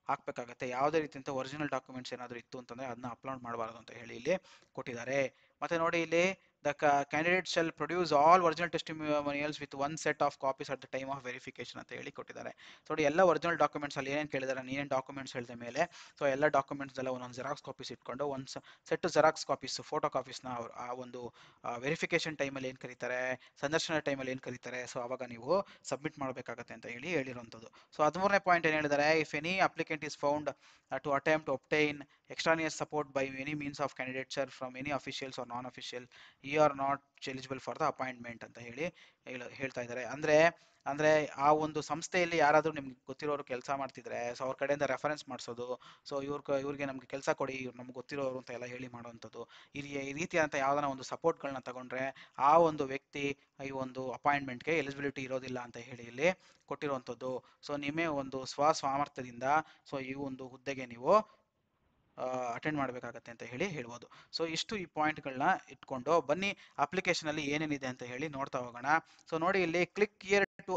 ಹಾಕ್ಬೇಕಾಗತ್ತೆ ಯಾವುದೇ ರೀತಿಯಂತ ಒರಿಜಿನಲ್ ಡಾಕ್ಯುಮೆಂಟ್ಸ್ ಏನಾದರೂ ಇತ್ತು ಅಂತಂದ್ರೆ ಅದನ್ನ ಅಪ್ಲೋಡ್ ಮಾಡಬಾರ್ದು ಅಂತ ಹೇಳಿ ಇಲ್ಲಿ ಕೊಟ್ಟಿದ್ದಾರೆ ಮತ್ತೆ ನೋಡಿ ಇಲ್ಲಿ the candidate shall produce all original testimonials with one set of copies at the time of verification ಅಂತ ಹೇಳಿ ಕೊಟ್ಟಿದ್ದಾರೆ ಸೊ ನೋಡಿ ಎಲ್ಲ ಒರಿಜಿನಲ್ ಡಾಕ್ಯುಮೆಂಟ್ಸ್ ಅಲ್ಲಿ ಏನೇನು ಕೇಳಿದ್ದಾರೆ ನೀನೇನು ಡಾಕ್ಯುಮೆಂಟ್ಸ್ ಹೇಳಿದ ಮೇಲೆ ಸೊ ಎಲ್ಲ ಡಾಕ್ಯುಮೆಂಟ್ಸ್ ಎಲ್ಲ ಒಂದೊಂದು ಜೆರಾಕ್ಸ್ ಕಾಪೀಸ್ ಇಟ್ಕೊಂಡು ಒಂದು ಸೆಟ್ ಜೆರಾಕ್ಸ್ ಕಾಪೀಸ್ ಫೋಟೋ ಕಾಪೀಸ್ನ ಆ ಒಂದು ವೆರಿಫಿಕೇಶನ್ ಟೈಮಲ್ಲಿ ಏನು ಕರೀತಾರೆ ಸಂದರ್ಶನ ಟೈಮಲ್ಲಿ ಏನು ಕರೀತಾರೆ ಸೊ ಅವಾಗ ನೀವು ಸಬ್ಮಿಟ್ ಮಾಡಬೇಕಾಗತ್ತೆ ಅಂತ ಹೇಳಿ ಹೇಳಿರುವಂಥದ್ದು ಸೊ ಹದಿಮೂರನೇ ಪಾಯಿಂಟ್ ಏನು ಹೇಳಿದ್ದಾರೆ if any applicant is found to attempt obtain extraneous support by any means of candidature from any officials or non official he are not eligible for the appointment ಅಂತ ಹೇಳಿ ಹೇಳ- ಹೇಳ್ತಾ ಇದ್ದಾರೆ ಅಂದ್ರೆ ಅಂದ್ರೆ ಆ ಒಂದು ಸಂಸ್ಥೆಯಲ್ಲಿ ಯಾರಾದರೂ ನಿಮ್ಗೆ ಗೊತ್ತಿರೋರು ಕೆಲಸ ಮಾಡ್ತಿದ್ರೆ ಸೊ ಅವ್ರ ಕಡೆಯಿಂದ ರೆಫರೆನ್ಸ್ ಮಾಡಿಸೋದು ಸೊ ಇವ್ರ ಇವ್ರಿಗೆ ನಮ್ಗೆ ಕೆಲಸ ಕೊಡಿ ಇವ್ರು ನಮ್ಗೆ ಗೊತ್ತಿರೋರು ಅಂತ ಎಲ್ಲ ಹೇಳಿ ಮಾಡುವಂಥದ್ದು ಈ ರೀ- ಈ ರೀತಿಯಾದಂಥ ಯಾವ್ದಾನ ಒಂದು ಸಪೋರ್ಟ್ಗಳನ್ನ ತಗೊಂಡ್ರೆ ಆ ಒಂದು ವ್ಯಕ್ತಿ ಈ ಒಂದು ಅಪಾಯಿಂಟ್ಮೆಂಟ್ಗೆ ಎಲಿಜಿಬಿಲಿಟಿ ಇರೋದಿಲ್ಲ ಅಂತ ಹೇಳಿ ಇಲ್ಲಿ ಕೊಟ್ಟಿರುವಂಥದ್ದು ಸೊ ನಿಮ್ಮೇ ಒಂದು ಸ್ವ ಸಾಮರ್ಥ್ಯದಿಂದ ಸೊ ಈ ಒಂದು ಹುದ್ದೆಗೆ ನೀವು ಅಟೆಂಡ್ ಮಾಡಬೇಕಾಗತ್ತೆ ಅಂತ ಹೇಳಿ ಹೇಳ್ಬೋದು ಸೊ ಇಷ್ಟು ಈ ಪಾಯಿಂಟ್ಗಳನ್ನ ಇಟ್ಕೊಂಡು ಬನ್ನಿ ಅಪ್ಲಿಕೇಶನ್ ಅಲ್ಲಿ ಏನೇನಿದೆ ಅಂತ ಹೇಳಿ ನೋಡ್ತಾ ಹೋಗೋಣ ಸೊ ನೋಡಿ ಇಲ್ಲಿ ಕ್ಲಿಕ್ ಇಯರ್ ಟು